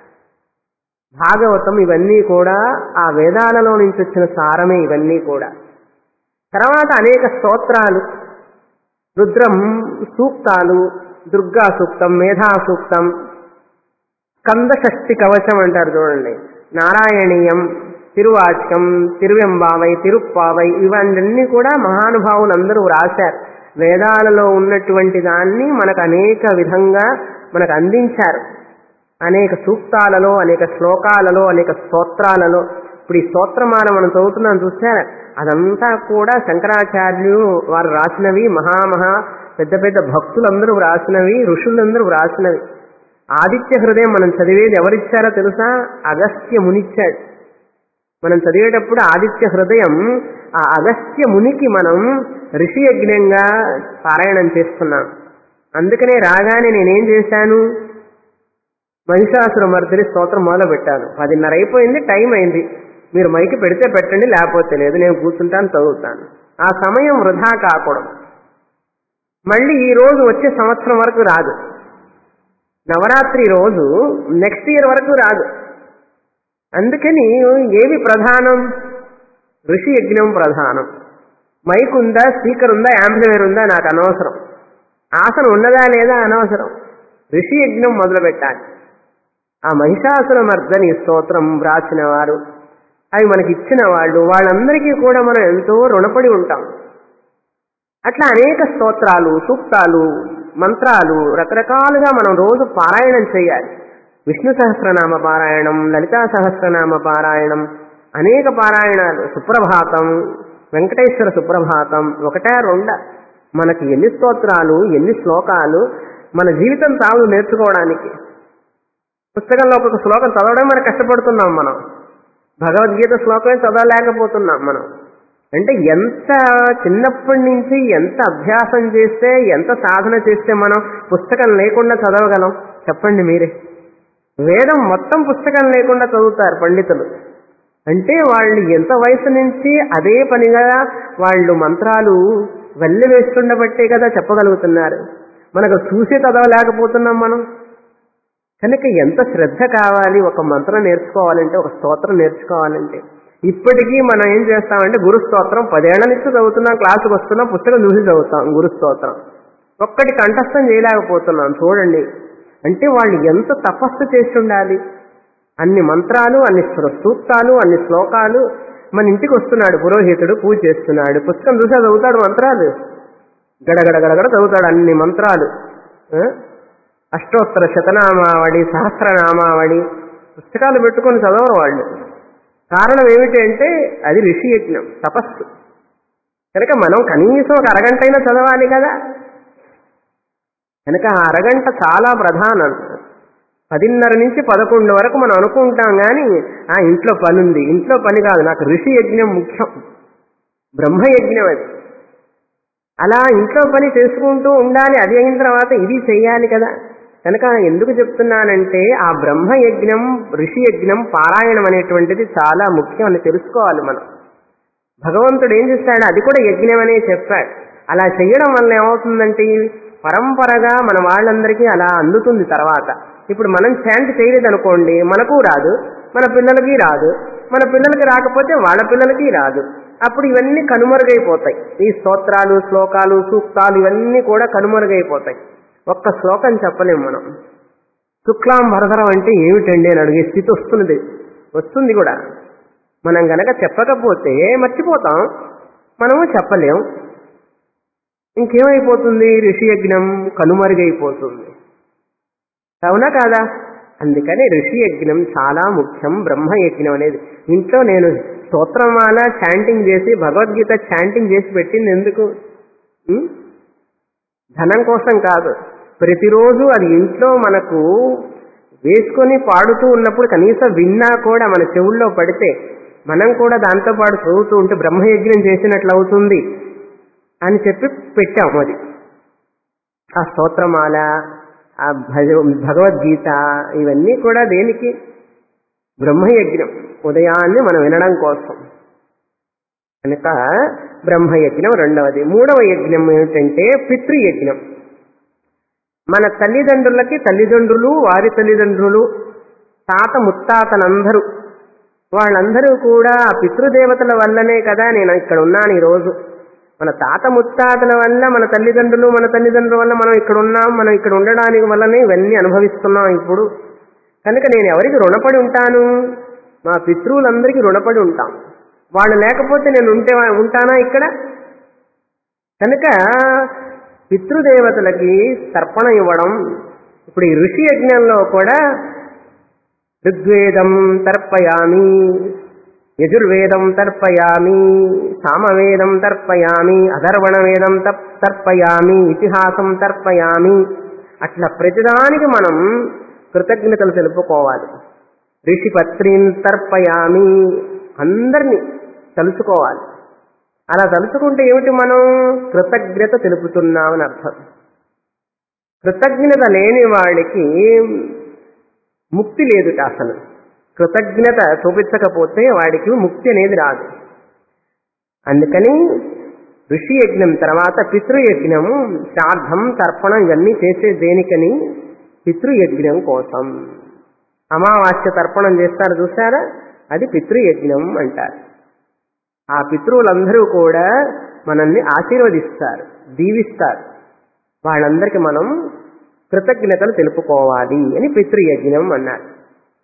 భాగవతం ఇవన్నీ కూడా ఆ వేదాలలో నుంచి వచ్చిన సారమే ఇవన్నీ కూడా తర్వాత అనేక స్తోత్రాలు రుద్రం సూక్తాలు దుర్గా సూక్తం మేధా సూక్తం స్కంద షష్ఠి కవచం అంటారు చూడండి నారాయణీయం తిరువాచకం తిరువెంబావై తిరుప్పావై ఇవన్నీ కూడా మహానుభావులందరూ రాశారు వేదాలలో ఉన్నటువంటి దాన్ని మనకు అనేక విధంగా మనకు అందించారు అనేక సూక్తాలలో అనేక శ్లోకాలలో అనేక స్తోత్రాలలో ఇప్పుడు ఈ స్తోత్రమాల మనం చదువుతున్నాం చూసారా అదంతా కూడా శంకరాచార్యులు వారు రాసినవి మహామహా పెద్ద పెద్ద భక్తులందరూ రాసినవి ఋషులందరూ రాసినవి ఆదిత్య హృదయం మనం చదివేది ఎవరిచ్చారో తెలుసా అగస్త్య మునిచ్చాడు మనం చదివేటప్పుడు ఆదిత్య హృదయం ఆ అగస్త్య మునికి మనం ఋషి యజ్ఞంగా పారాయణం చేస్తున్నాం అందుకనే రాగానే నేనేం చేశాను మహిషాసుర మర్దిని స్తోత్రం మొదలు పెట్టాను పదిన్నర అయిపోయింది టైం అయింది మీరు మైకి పెడితే పెట్టండి లేకపోతే లేదు నేను కూర్చుంటాను చదువుతాను ఆ సమయం వృధా కాకూడదు మళ్ళీ ఈ రోజు వచ్చే సంవత్సరం వరకు రాదు నవరాత్రి రోజు నెక్స్ట్ ఇయర్ వరకు రాదు అందుకని ఏవి ప్రధానం ఋషి యజ్ఞం ప్రధానం మైక్ ఉందా స్పీకర్ ఉందా యాంప్లిఫైర్ ఉందా నాకు అనవసరం ఆసనం ఉన్నదా లేదా అనవసరం ఋషి యజ్ఞం మొదలు పెట్టాలి ఆ మహిషాసుర మర్దని స్తోత్రం వ్రాసిన వారు అవి మనకి ఇచ్చిన వాళ్ళు వాళ్ళందరికీ కూడా మనం ఎంతో రుణపడి ఉంటాం అట్లా అనేక స్తోత్రాలు సూక్తాలు మంత్రాలు రకరకాలుగా మనం రోజు పారాయణం చేయాలి విష్ణు సహస్రనామ పారాయణం లలితా సహస్రనామ పారాయణం అనేక పారాయణాలు సుప్రభాతం వెంకటేశ్వర సుప్రభాతం ఒకటే రెండ మనకి ఎన్ని స్తోత్రాలు ఎన్ని శ్లోకాలు మన జీవితం తాను నేర్చుకోవడానికి పుస్తకంలో ఒక్కొక్క శ్లోకం చదవడం మనం కష్టపడుతున్నాం మనం భగవద్గీత శ్లోకమే చదవలేకపోతున్నాం మనం అంటే ఎంత చిన్నప్పటి నుంచి ఎంత అభ్యాసం చేస్తే ఎంత సాధన చేస్తే మనం పుస్తకం లేకుండా చదవగలం చెప్పండి మీరే వేదం మొత్తం పుస్తకం లేకుండా చదువుతారు పండితులు అంటే వాళ్ళు ఎంత వయసు నుంచి అదే పనిగా వాళ్ళు మంత్రాలు వెళ్ళి వేస్తుండబట్టే కదా చెప్పగలుగుతున్నారు మనకు చూసి చదవలేకపోతున్నాం మనం కనుక ఎంత శ్రద్ధ కావాలి ఒక మంత్రం నేర్చుకోవాలంటే ఒక స్తోత్రం నేర్చుకోవాలంటే ఇప్పటికీ మనం ఏం చేస్తామంటే గురు స్తోత్రం పదేళ్ల నుంచి చదువుతున్నాం క్లాసుకు వస్తున్నాం పుస్తకం చూసి చదువుతాం గురు స్తోత్రం ఒక్కటి కంఠస్థం చేయలేకపోతున్నాం చూడండి అంటే వాళ్ళు ఎంత తపస్సు చేసి ఉండాలి అన్ని మంత్రాలు అన్ని సూక్తాలు అన్ని శ్లోకాలు మన ఇంటికి వస్తున్నాడు పురోహితుడు పూజ చేస్తున్నాడు పుస్తకం చూసా చదువుతాడు మంత్రాలు గడగడ గడగడ చదువుతాడు అన్ని మంత్రాలు ఆ? అష్టోత్తర శతనామావళి సహస్రనామావళి పుస్తకాలు పెట్టుకొని చదవరు వాళ్ళు కారణం ఏమిటి అంటే అది ఋషి యజ్ఞం తపస్సు కనుక మనం కనీసం ఒక అరగంట అయినా చదవాలి కదా కనుక ఆ అరగంట చాలా ప్రధానం పదిన్నర నుంచి పదకొండు వరకు మనం అనుకుంటాం కానీ ఆ ఇంట్లో పని ఉంది ఇంట్లో పని కాదు నాకు ఋషి యజ్ఞం ముఖ్యం బ్రహ్మయజ్ఞం అది అలా ఇంట్లో పని చేసుకుంటూ ఉండాలి అది అయిన తర్వాత ఇది చెయ్యాలి కదా కనుక ఎందుకు చెప్తున్నానంటే ఆ బ్రహ్మయజ్ఞం ఋషి యజ్ఞం పారాయణం అనేటువంటిది చాలా ముఖ్యం అని తెలుసుకోవాలి మనం భగవంతుడు ఏం చేస్తాడు అది కూడా యజ్ఞం అనే చెప్పాడు అలా చేయడం వల్ల ఏమవుతుందంటే పరంపరగా మన వాళ్ళందరికీ అలా అందుతుంది తర్వాత ఇప్పుడు మనం చాంట్ చేయలేదనుకోండి మనకు రాదు మన పిల్లలకి రాదు మన పిల్లలకి రాకపోతే వాళ్ళ పిల్లలకి రాదు అప్పుడు ఇవన్నీ కనుమరుగైపోతాయి ఈ స్తోత్రాలు శ్లోకాలు సూక్తాలు ఇవన్నీ కూడా కనుమరుగైపోతాయి ఒక్క శ్లోకం చెప్పలేం మనం శుక్లాం వరదరం అంటే ఏమిటండి అని అడిగే స్థితి వస్తున్నది వస్తుంది కూడా మనం గనక చెప్పకపోతే మర్చిపోతాం మనము చెప్పలేం ఇంకేమైపోతుంది ఋషి యజ్ఞం కనుమరుగైపోతుంది అవునా కాదా అందుకని ఋషి యజ్ఞం చాలా ముఖ్యం బ్రహ్మ యజ్ఞం అనేది ఇంట్లో నేను స్తోత్రమాల చాంటింగ్ చేసి భగవద్గీత చాంటింగ్ చేసి పెట్టింది ఎందుకు ఉం? ధనం కోసం కాదు ప్రతిరోజు అది ఇంట్లో మనకు వేసుకొని పాడుతూ ఉన్నప్పుడు కనీసం విన్నా కూడా మన చెవుల్లో పడితే మనం కూడా దాంతో పాటు చదువుతూ ఉంటే బ్రహ్మయజ్ఞం చేసినట్లు అవుతుంది అని చెప్పి పెట్టాము అది ఆ స్తోత్రమాల ఆ భజ భగవద్గీత ఇవన్నీ కూడా దేనికి బ్రహ్మయజ్ఞం ఉదయాన్నే మనం వినడం కోసం కనుక బ్రహ్మయజ్ఞం రెండవది మూడవ యజ్ఞం ఏమిటంటే పితృయజ్ఞం మన తల్లిదండ్రులకి తల్లిదండ్రులు వారి తల్లిదండ్రులు తాత ముత్తాతలందరూ వాళ్ళందరూ కూడా ఆ పితృదేవతల వల్లనే కదా నేను ఇక్కడ ఉన్నాను ఈరోజు మన తాత ముత్తాతల వల్ల మన తల్లిదండ్రులు మన తల్లిదండ్రుల వల్ల మనం ఇక్కడ ఉన్నాం మనం ఇక్కడ ఉండడానికి వల్లనే ఇవన్నీ అనుభవిస్తున్నాం ఇప్పుడు కనుక నేను ఎవరికి రుణపడి ఉంటాను మా పితృవులందరికీ రుణపడి ఉంటాం వాళ్ళు లేకపోతే నేను ఉంటే ఉంటానా ఇక్కడ కనుక పితృదేవతలకి తర్పణ ఇవ్వడం ఇప్పుడు ఈ ఋషి యజ్ఞంలో కూడా ఋగ్వేదం తర్పయామి యజుర్వేదం తర్పయామి సామవేదం తర్పయామి అధర్వణ వేదం తప్- తర్పయామి ఇతిహాసం తర్పయామి అట్లా ప్రతిదానికి మనం కృతజ్ఞతలు తెలుపుకోవాలి ఋషి పత్రిని తర్పయామి అందరినీ తలుచుకోవాలి అలా తలుచుకుంటే ఏమిటి మనం కృతజ్ఞత తెలుపుతున్నామని అర్థం కృతజ్ఞత లేని వాడికి ముక్తి లేదుట అసలు కృతజ్ఞత చూపించకపోతే వాడికి ముక్తి అనేది రాదు అందుకని ఋషి యజ్ఞం తర్వాత పితృయజ్ఞము శ్రాద్ధం తర్పణం ఇవన్నీ చేసే దేనికని పితృయజ్ఞం కోసం అమావాస్య తర్పణం చేస్తారు చూసారా అది పితృయజ్ఞం అంటారు ఆ పితృవులందరూ కూడా మనల్ని ఆశీర్వదిస్తారు దీవిస్తారు వాళ్ళందరికీ మనం కృతజ్ఞతలు తెలుపుకోవాలి అని పితృయజ్ఞం అన్నారు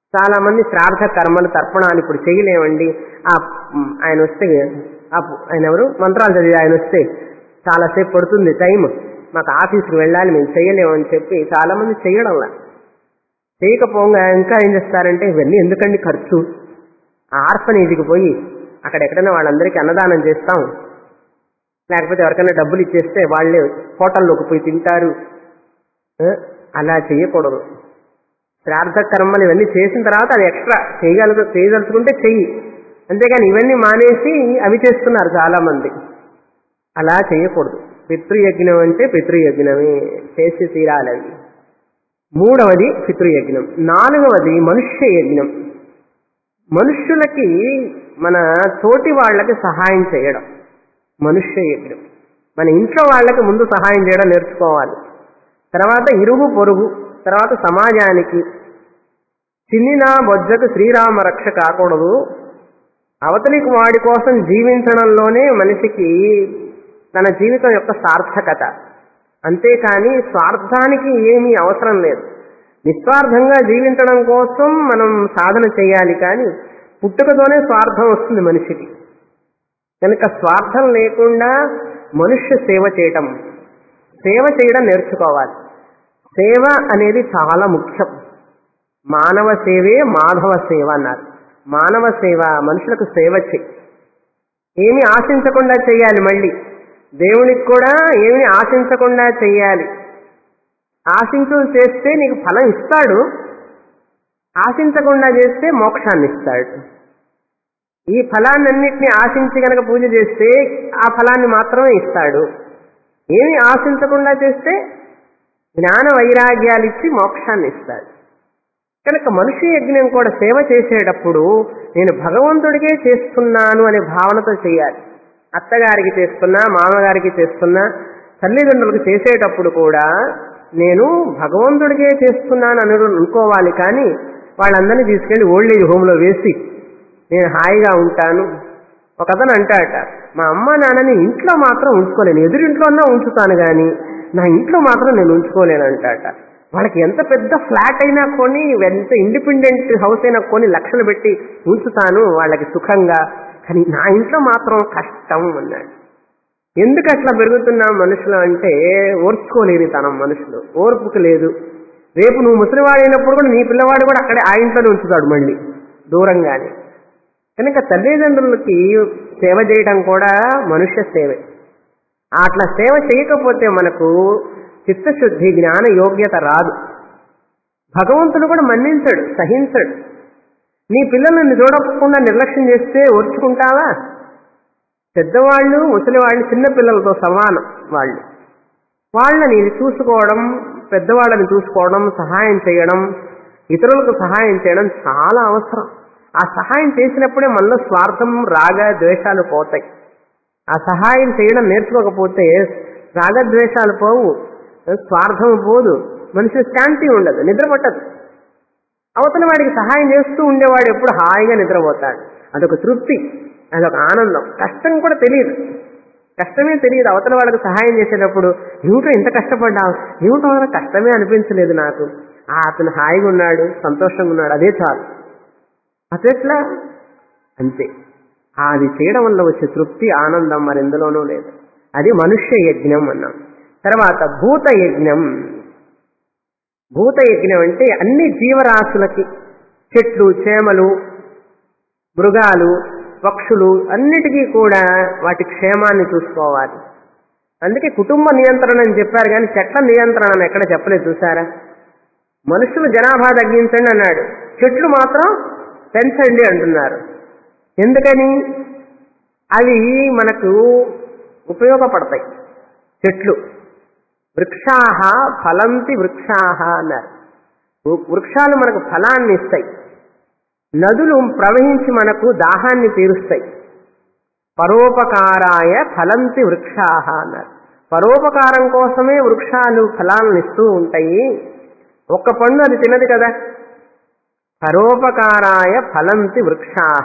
చాలా మంది శ్రాద్ధ కర్మలు తర్పణాలు ఇప్పుడు చేయలేమండి ఆ మ్, ఆయన వస్తే ఆ పు- ఆయన ఎవరు మంత్రాలు చదివి ఆయన వస్తే చాలాసేపు పడుతుంది టైం మాకు ఆఫీస్కి వెళ్ళాలి మేము చేయలేము అని చెప్పి చాలా మంది చేయడంలా చేయకపోగా ఇంకా ఏం చేస్తారంటే ఇవన్నీ ఎందుకండి ఖర్చు ఆ ఆర్ఫనేజ్కి పోయి అక్కడ ఎక్కడైనా వాళ్ళందరికీ అన్నదానం చేస్తాం లేకపోతే ఎవరికైనా డబ్బులు ఇచ్చేస్తే వాళ్ళే హోటల్లోకి పోయి తింటారు ఆ, అలా చేయకూడదు శ్రాద్ధ కర్మలు ఇవన్నీ చేసిన తర్వాత అది ఎక్స్ట్రా చేయగల చేయదలుచుకుంటే చెయ్యి అంతేగాని ఇవన్నీ మానేసి అవి చేస్తున్నారు చాలా మంది అలా చేయకూడదు పితృయజ్ఞం అంటే పితృయజ్ఞమే చేసి తీరాలి అవి మూడవది పితృయజ్ఞం నాలుగవది మనుష్య యజ్ఞం మనుష్యులకి మన తోటి వాళ్ళకి సహాయం చేయడం మనుష్య యజ్ఞం మన ఇంట్లో వాళ్ళకి ముందు సహాయం చేయడం నేర్చుకోవాలి తర్వాత ఇరుగు పొరుగు తర్వాత సమాజానికి చిన్నిన బొజ్జకు శ్రీరామ రక్ష కాకూడదు అవతలికి వాడి కోసం జీవించడంలోనే మనిషికి తన జీవితం యొక్క సార్థకత అంతేకాని స్వార్థానికి ఏమీ అవసరం లేదు నిస్వార్థంగా జీవించడం కోసం మనం సాధన చేయాలి కానీ పుట్టుకతోనే స్వార్థం వస్తుంది మనిషికి కనుక స్వార్థం లేకుండా మనుష్య సేవ చేయటం సేవ చేయడం నేర్చుకోవాలి సేవ అనేది చాలా ముఖ్యం మానవ సేవే మాధవ సేవ అన్నారు మానవ సేవ మనుషులకు సేవ చేయి ఏమి ఆశించకుండా చేయాలి మళ్ళీ దేవునికి కూడా ఏమి ఆశించకుండా చెయ్యాలి ఆశించు చేస్తే నీకు ఫలం ఇస్తాడు ఆశించకుండా చేస్తే మోక్షాన్ని ఇస్తాడు ఈ ఫలాన్నన్నింటినీ ఆశించి గనక పూజ చేస్తే ఆ ఫలాన్ని మాత్రమే ఇస్తాడు ఏమి ఆశించకుండా చేస్తే జ్ఞాన వైరాగ్యాలు ఇచ్చి మోక్షాన్ని ఇస్తాడు కనుక మనిషి యజ్ఞం కూడా సేవ చేసేటప్పుడు నేను భగవంతుడికే చేస్తున్నాను అనే భావనతో చేయాలి అత్తగారికి చేస్తున్నా మామగారికి చేస్తున్నా తల్లిదండ్రులకు చేసేటప్పుడు కూడా నేను భగవంతుడికే చేస్తున్నాను అని అనుకోవాలి కానీ వాళ్ళందరినీ తీసుకెళ్లి ఓల్డ్ ఏజ్ హోమ్లో వేసి నేను హాయిగా ఉంటాను ఒక అతను అంటాట మా అమ్మ నాన్నని ఇంట్లో మాత్రం ఉంచుకోలేను ఎదురింట్లోన్నా ఉంచుతాను కానీ నా ఇంట్లో మాత్రం నేను ఉంచుకోలేను అంటాట వాళ్ళకి ఎంత పెద్ద ఫ్లాట్ అయినా కొని ఎంత ఇండిపెండెంట్ హౌస్ అయినా కొని లక్షలు పెట్టి ఉంచుతాను వాళ్ళకి సుఖంగా కానీ నా ఇంట్లో మాత్రం కష్టం అన్నాడు ఎందుకు అట్లా పెరుగుతున్నాం మనుషులు అంటే ఓర్చుకోలేని తనం మనుషులు ఓర్పుకు లేదు రేపు నువ్వు ముసలివాడైనప్పుడు కూడా నీ పిల్లవాడు కూడా అక్కడే ఆ ఇంట్లోనే ఉంచుతాడు మళ్ళీ దూరంగానే కనుక తల్లిదండ్రులకి సేవ చేయడం కూడా మనుష్య సేవే అట్లా సేవ చేయకపోతే మనకు చిత్తశుద్ధి జ్ఞాన యోగ్యత రాదు భగవంతుడు కూడా మన్నించడు సహించడు నీ పిల్లల్ని చూడకుండా నిర్లక్ష్యం చేస్తే ఓర్చుకుంటావా పెద్దవాళ్ళు ముసలివాళ్ళు చిన్న పిల్లలతో సమానం వాళ్ళు వాళ్ళని చూసుకోవడం పెద్దవాళ్ళని చూసుకోవడం సహాయం చేయడం ఇతరులకు సహాయం చేయడం చాలా అవసరం ఆ సహాయం చేసినప్పుడే మనలో స్వార్థం రాగ ద్వేషాలు పోతాయి ఆ సహాయం చేయడం నేర్చుకోకపోతే రాగద్వేషాలు పోవు స్వార్థం పోదు మనిషి శాంతి ఉండదు నిద్ర పట్టదు అవతల వాడికి సహాయం చేస్తూ ఉండేవాడు ఎప్పుడు హాయిగా నిద్రపోతాడు అదొక తృప్తి అదొక ఆనందం కష్టం కూడా తెలియదు కష్టమే తెలియదు అవతల వాళ్ళకి సహాయం చేసేటప్పుడు ఏమిటో ఇంత కష్టపడ్డావు ఏమిటో కష్టమే అనిపించలేదు నాకు ఆ అతను హాయిగా ఉన్నాడు సంతోషంగా ఉన్నాడు అదే చాలు అదెట్లా అంతే అది చేయడం వల్ల వచ్చే తృప్తి ఆనందం మరెందులోనూ లేదు అది మనుష్య యజ్ఞం అన్నాం తర్వాత భూత యజ్ఞం భూత యజ్ఞం అంటే అన్ని జీవరాశులకి చెట్లు చేమలు మృగాలు పక్షులు అన్నిటికీ కూడా వాటి క్షేమాన్ని చూసుకోవాలి అందుకే కుటుంబ నియంత్రణ అని చెప్పారు కానీ చెట్ల నియంత్రణ అని ఎక్కడ చెప్పలేదు చూసారా మనుషులు జనాభా తగ్గించండి అన్నాడు చెట్లు మాత్రం పెంచండి అంటున్నారు ఎందుకని అవి మనకు ఉపయోగపడతాయి చెట్లు వృక్షాహ ఫలంతి వృక్షాహ అన్నారు వృ- వృక్షాలు మనకు ఫలాన్ని ఇస్తాయి నదులు ప్రవహించి మనకు దాహాన్ని తీరుస్తాయి పరోపకారాయ ఫలంతి వృక్షాహ అన్నారు పరోపకారం కోసమే వృక్షాలు ఫలాలను ఇస్తూ ఉంటాయి ఒక్క పండు అది తినదు కదా పరోపకారాయ ఫలంతి వృక్షాహ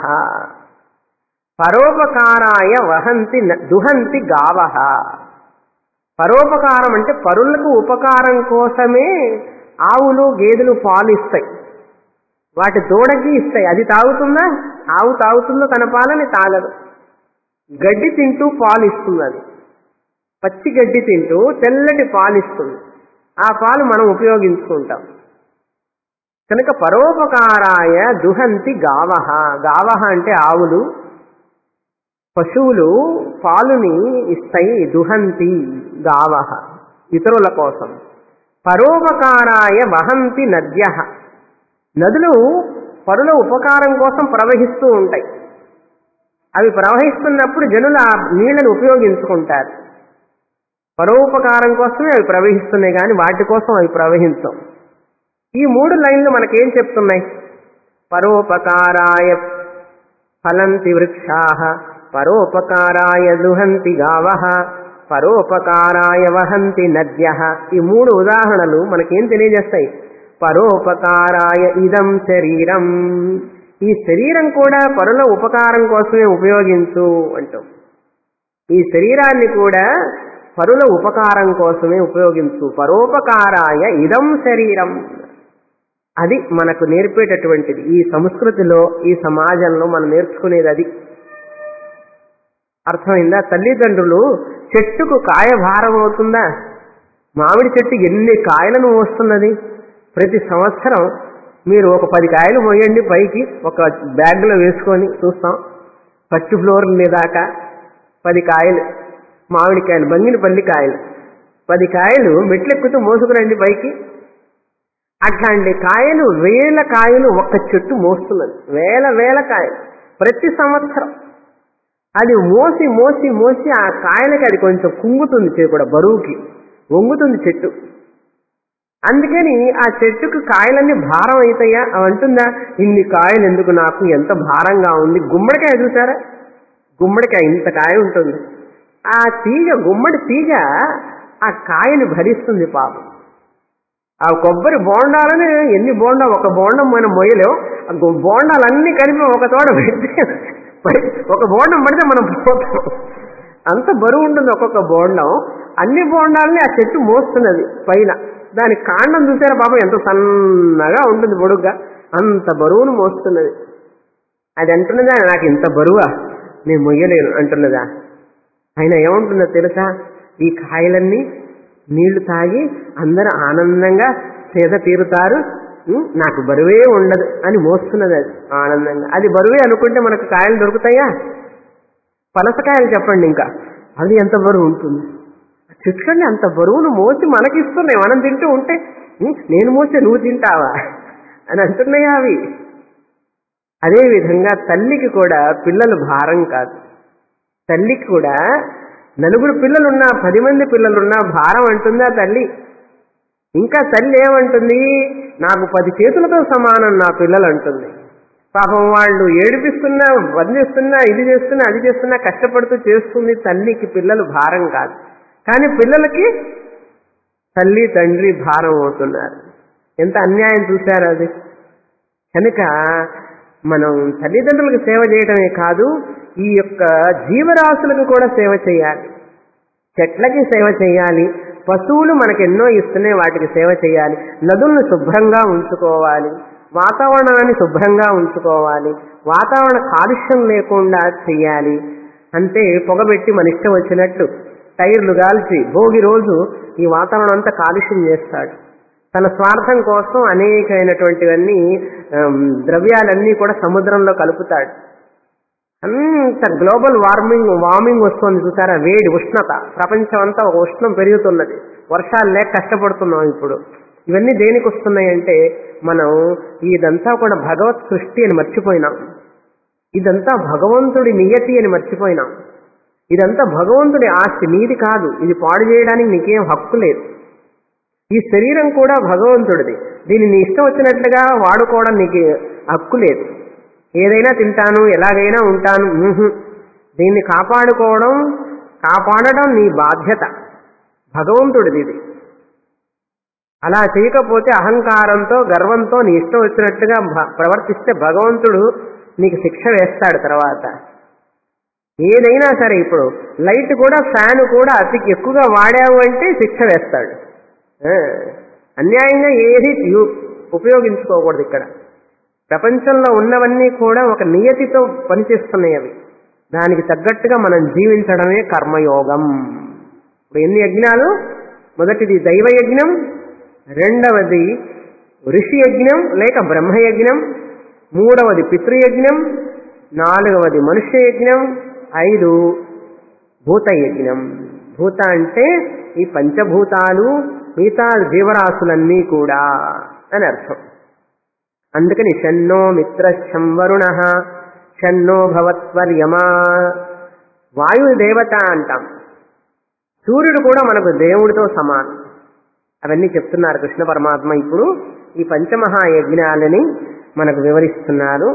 పరోపకారాయ వహంతి న- దుహంతి గావహ పరోపకారం అంటే పరులకు ఉపకారం కోసమే ఆవులు గేదెలు పాలు ఇస్తాయి వాటి దూడకి ఇస్తాయి అది తాగుతుందా ఆవు తాగుతుందో తన పాలని తాగదు గడ్డి తింటూ పాలు ఇస్తుంది అది పచ్చి గడ్డి తింటూ తెల్లటి పాలు ఇస్తుంది ఆ పాలు మనం ఉపయోగించుకుంటాం కనుక పరోపకారాయ దుహంతి గావహ గావహ అంటే ఆవులు పశువులు పాలుని ఇస్తాయి దుహంతి గావహ ఇతరుల కోసం పరోపకారాయ వహంతి నద్య నదులు పరుల ఉపకారం కోసం ప్రవహిస్తూ ఉంటాయి అవి ప్రవహిస్తున్నప్పుడు జనులు ఆ నీళ్లను ఉపయోగించుకుంటారు పరోపకారం కోసమే అవి ప్రవహిస్తున్నాయి కానీ వాటి కోసం అవి ప్రవహించవు ఈ మూడు లైన్లు మనకేం చెప్తున్నాయి పరోపకారాయ ఫలంతి వృక్షా పరోపకారాయ దుహంతి గావ పరోపకారాయ వహంతి నద్య ఈ మూడు ఉదాహరణలు మనకేం తెలియజేస్తాయి పరోపకారాయ ఇదం శరీరం ఈ శరీరం కూడా పరుల ఉపకారం కోసమే ఉపయోగించు అంటూ ఈ శరీరాన్ని కూడా పరుల ఉపకారం కోసమే ఉపయోగించు పరోపకారాయ ఇదం శరీరం అది మనకు నేర్పేటటువంటిది ఈ సంస్కృతిలో ఈ సమాజంలో మనం నేర్చుకునేది అది అర్థమైందా తల్లిదండ్రులు చెట్టుకు కాయ భారం అవుతుందా మామిడి చెట్టు ఎన్ని కాయలను మోస్తున్నది ప్రతి సంవత్సరం మీరు ఒక పది కాయలు మోయండి పైకి ఒక బ్యాగ్లో వేసుకొని చూస్తాం ఫస్ట్ ఫ్లోర్ దాకా పది కాయలు మామిడికాయలు బంగినపల్లి కాయలు పది కాయలు మెట్లెక్కుతూ మోసుకురండి పైకి అట్లాంటి కాయలు వేల కాయలు ఒక్క చెట్టు మోస్తున్నది వేల వేల కాయలు ప్రతి సంవత్సరం అది మోసి మోసి మోసి ఆ కాయలకి అది కొంచెం కుంగుతుంది చే కూడా బరువుకి వంగుతుంది చెట్టు అందుకని ఆ చెట్టుకు కాయలన్నీ భారం అవుతాయా అవి అంటుందా ఇన్ని కాయలు ఎందుకు నాకు ఎంత భారంగా ఉంది గుమ్మడికాయ చూసారా గుమ్మడికాయ ఇంత కాయ ఉంటుంది ఆ తీగ గుమ్మడి తీగ ఆ కాయని భరిస్తుంది పాపం ఆ కొబ్బరి బోండాలని ఎన్ని బోండా ఒక బోండం మనం మొయ్యలేం ఆ గు- బోండాలన్నీ కలిపి ఒక తోట పెడితే పడి- ఒక బోండం పడితే మనం పోతాం అంత బరువు ఉంటుంది ఒక్కొక్క బోండం అన్ని బోండాలని ఆ చెట్టు మోస్తున్నది పైన దాని కాండం చూసారా పాపం ఎంత సన్నగా ఉంటుంది పొడుగ్గా అంత బరువును మోస్తున్నది అది అంటున్నదా నాకు ఇంత బరువా నేను మొయ్యలేను అంటున్నదా అయినా ఏముంటుందో తెలుసా ఈ కాయలన్నీ నీళ్లు తాగి అందరూ ఆనందంగా సేద తీరుతారు ఉం, నాకు బరువే ఉండదు అని మోస్తున్నది అది ఆనందంగా అది బరువే అనుకుంటే మనకు కాయలు దొరుకుతాయా పనసకాయలు చెప్పండి ఇంకా అది ఎంత బరువు ఉంటుంది చెట్లన్నీ అంత బరువును మోసి మనకిస్తున్నాయి మనం తింటూ ఉంటే "ఉం, నేను మోసే నువ్వు తింటావా అని అంటున్నాయా అవి అదేవిధంగా తల్లికి కూడా పిల్లలు భారం కాదు తల్లికి కూడా నలుగురు పిల్లలున్నా పది మంది పిల్లలున్నా భారం అంటుందా తల్లి ఇంకా తల్లి ఏమంటుంది నాకు పది చేతులతో సమానం నా పిల్లలు అంటుంది పాపం వాళ్ళు ఏడిపిస్తున్నా బంధిస్తున్నా ఇది చేస్తున్నా అది చేస్తున్నా కష్టపడుతూ చేస్తుంది తల్లికి పిల్లలు భారం కాదు కానీ పిల్లలకి తల్లి తండ్రి భారం అవుతున్నారు ఎంత అన్యాయం చూశారు అది కనుక మనం తల్లిదండ్రులకు సేవ చేయడమే కాదు ఈ యొక్క జీవరాశులకు కూడా సేవ చేయాలి చెట్లకి సేవ చేయాలి పశువులు మనకు ఎన్నో ఇస్తున్నాయి వాటికి సేవ చేయాలి నదులను శుభ్రంగా ఉంచుకోవాలి వాతావరణాన్ని శుభ్రంగా ఉంచుకోవాలి వాతావరణ కాలుష్యం లేకుండా చేయాలి అంటే పొగబెట్టి మన ఇష్టం వచ్చినట్టు టైర్లు కాల్చి భోగి రోజు ఈ వాతావరణం అంతా కాలుష్యం చేస్తాడు తన స్వార్థం కోసం అనేకమైనటువంటివన్నీ ఆమ్, ద్రవ్యాలన్నీ కూడా సముద్రంలో కలుపుతాడు అంత గ్లోబల్ వార్మింగ్ వార్మింగ్ వస్తుంది చూసారా వేడి ఉష్ణత ప్రపంచం అంతా ఒక ఉష్ణం పెరుగుతున్నది వర్షాలు లేక కష్టపడుతున్నాం ఇప్పుడు ఇవన్నీ దేనికి వస్తున్నాయంటే మనం ఇదంతా కూడా భగవత్ సృష్టి అని మర్చిపోయినాం ఇదంతా భగవంతుడి నియతి అని మర్చిపోయినాం ఇదంతా భగవంతుడి ఆస్తి నీది కాదు ఇది పాడు చేయడానికి నీకేం హక్కు లేదు ఈ శరీరం కూడా భగవంతుడిది దీన్ని నీ ఇష్టం వచ్చినట్లుగా వాడుకోవడం నీకు హక్కు లేదు ఏదైనా తింటాను ఎలాగైనా ఉంటాను ఊహు. దీన్ని కాపాడుకోవడం కాపాడడం నీ బాధ్యత భగవంతుడిది ఇది అలా చేయకపోతే అహంకారంతో గర్వంతో నీ ఇష్టం వచ్చినట్టుగా భ- ప్రవర్తిస్తే భగవంతుడు నీకు శిక్ష వేస్తాడు తర్వాత ఏదైనా సరే ఇప్పుడు లైట్ కూడా ఫ్యాన్ కూడా అతి ఎక్కువగా వాడావు అంటే శిక్ష వేస్తాడు ఆ, అన్యాయంగా ఏది యు- ఉపయోగించుకోకూడదు ఇక్కడ ప్రపంచంలో ఉన్నవన్నీ కూడా ఒక నియతితో పనిచేస్తున్నాయి అవి దానికి తగ్గట్టుగా మనం జీవించడమే కర్మయోగం ఇప్పుడు ఎన్ని యజ్ఞాలు మొదటిది దైవ యజ్ఞం రెండవది ఋషి యజ్ఞం లేక బ్రహ్మయజ్ఞం మూడవది పితృయజ్ఞం నాలుగవది మనుష్య యజ్ఞం ఐదు భూతయజ్ఞం భూత అంటే ఈ పంచభూతాలు మిగతా జీవరాశులన్నీ కూడా అని అర్థం అందుకని షన్నో మిత్రశం వరుణ షన్నో భవత్వర్యమా వాయు దేవత అంటాం సూర్యుడు కూడా మనకు దేవుడితో సమానం అవన్నీ చెప్తున్నారు కృష్ణ పరమాత్మ ఇప్పుడు ఈ పంచమహాయజ్ఞాలని మనకు వివరిస్తున్నారు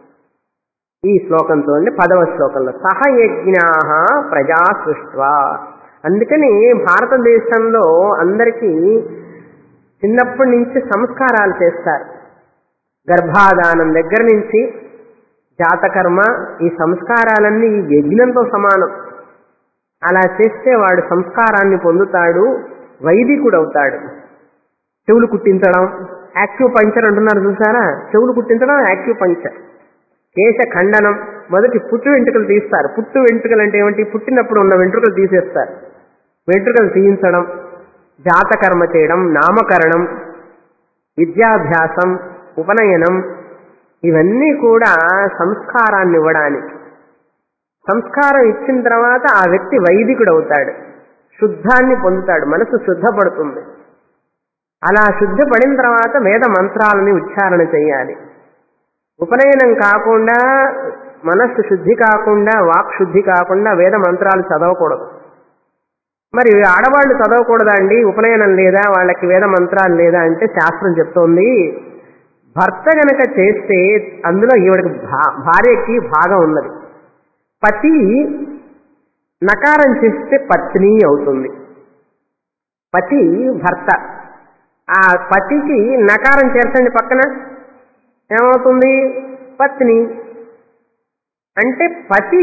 ఈ శ్లోకంతో అంటే పదవ శ్లోకంలో సహయజ్ఞా ప్రజా సృష్వా అందుకని భారతదేశంలో అందరికీ చిన్నప్పటి నుంచి సంస్కారాలు చేస్తారు గర్భాధానం దగ్గర నుంచి జాతకర్మ ఈ సంస్కారాలన్నీ ఈ యజ్ఞంతో సమానం అలా చేస్తే వాడు సంస్కారాన్ని పొందుతాడు వైదికుడు అవుతాడు చెవులు కుట్టించడం యాక్టివ్ పంచర్ అంటున్నారు చూసారా చెవులు కుట్టించడం యాక్టివ్ పంచర్ కేశ ఖండనం మొదటి పుట్టు వెంట్రుకలు తీస్తారు పుట్టు వెంట్రుకలు అంటే ఏమిటి పుట్టినప్పుడు ఉన్న వెంట్రుకలు తీసేస్తారు వెంట్రుకలు తీయించడం జాతకర్మ చేయడం నామకరణం విద్యాభ్యాసం ఉపనయనం ఇవన్నీ కూడా సంస్కారాన్ని ఇవ్వడానికి సంస్కారం ఇచ్చిన తర్వాత ఆ వ్యక్తి వైదికుడు అవుతాడు శుద్ధాన్ని పొందుతాడు మనసు శుద్ధపడుతుంది అలా శుద్ధపడిన తర్వాత వేద మంత్రాలని ఉచ్చారణ చేయాలి ఉపనయనం కాకుండా మనస్సు శుద్ధి కాకుండా వాక్ శుద్ధి కాకుండా వేద మంత్రాలు చదవకూడదు మరి ఆడవాళ్ళు చదవకూడదా అండి ఉపనయనం లేదా వాళ్ళకి వేద మంత్రాలు లేదా అంటే శాస్త్రం చెప్తోంది భర్త గనక చేస్తే అందులో ఈవిడకి భా- భార్యకి భాగం ఉన్నది పతి నకారం చేస్తే పత్ని అవుతుంది పతి భర్త ఆ పతికి నకారం చేర్చండి పక్కన ఏమవుతుంది పత్ని అంటే పతి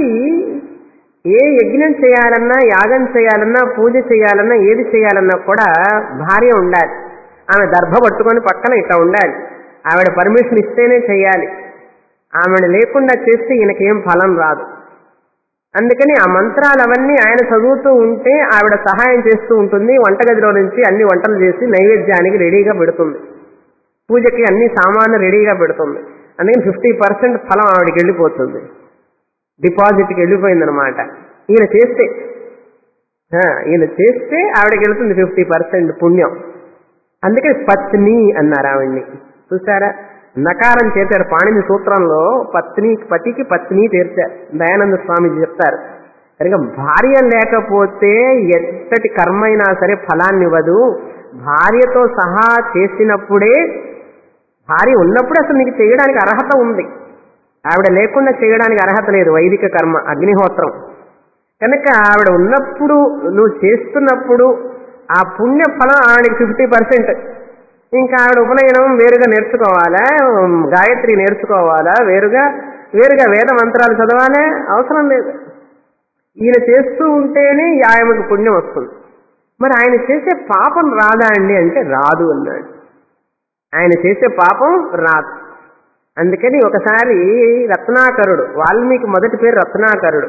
ఏ యజ్ఞం చేయాలన్నా యాగం చేయాలన్నా పూజ చేయాలన్నా ఏది చేయాలన్నా కూడా భార్య ఉండాలి ఆమె దర్భ పట్టుకొని పక్కన ఇట్లా ఉండాలి ఆవిడ పర్మిషన్ ఇస్తేనే చేయాలి ఆమెను లేకుండా చేస్తే ఈయనకేం ఫలం రాదు అందుకని ఆ మంత్రాలు అవన్నీ ఆయన చదువుతూ ఉంటే ఆవిడ సహాయం చేస్తూ ఉంటుంది వంటగదిలో నుంచి అన్ని వంటలు చేసి నైవేద్యానికి రెడీగా పెడుతుంది పూజకి అన్ని సామాన్లు రెడీగా పెడుతుంది అందుకని ఫిఫ్టీ పర్సెంట్ ఫలం ఆవిడకి వెళ్ళిపోతుంది డిపాజిట్కి వెళ్ళిపోయిందనమాట ఈయన చేస్తే ఆ, ఈయన చేస్తే ఆవిడకి వెళ్తుంది ఫిఫ్టీ పర్సెంట్ పుణ్యం అందుకని పత్ని అన్నారు ఆవిడ్ని చూసారా నకారం చేశారు పాణిని సూత్రంలో పత్ని పతికి పత్ని తీర్చారు దయానంద స్వామి చెప్తారు కనుక భార్య లేకపోతే ఎంతటి కర్మ అయినా సరే ఫలాన్ని ఇవ్వదు భార్యతో సహా చేసినప్పుడే భార్య ఉన్నప్పుడు అసలు నీకు చేయడానికి అర్హత ఉంది ఆవిడ లేకుండా చేయడానికి అర్హత లేదు వైదిక కర్మ అగ్నిహోత్రం కనుక ఆవిడ ఉన్నప్పుడు నువ్వు చేస్తున్నప్పుడు ఆ పుణ్య ఫలం ఆవిడకి ఫిఫ్టీ పర్సెంట్ ఇంకా ఆవిడ ఉపనయనం వేరుగా నేర్చుకోవాలా గాయత్రి నేర్చుకోవాలా వేరుగా వేరుగా వేద మంత్రాలు చదవాలా అవసరం లేదు ఈయన చేస్తూ ఉంటేనే ఆయనకు పుణ్యం వస్తుంది మరి ఆయన చేసే పాపం రాదా అండి అంటే రాదు అన్నాడు ఆయన చేసే పాపం రాదు అందుకని ఒకసారి రత్నాకరుడు వాల్మీకి మొదటి పేరు రత్నాకరుడు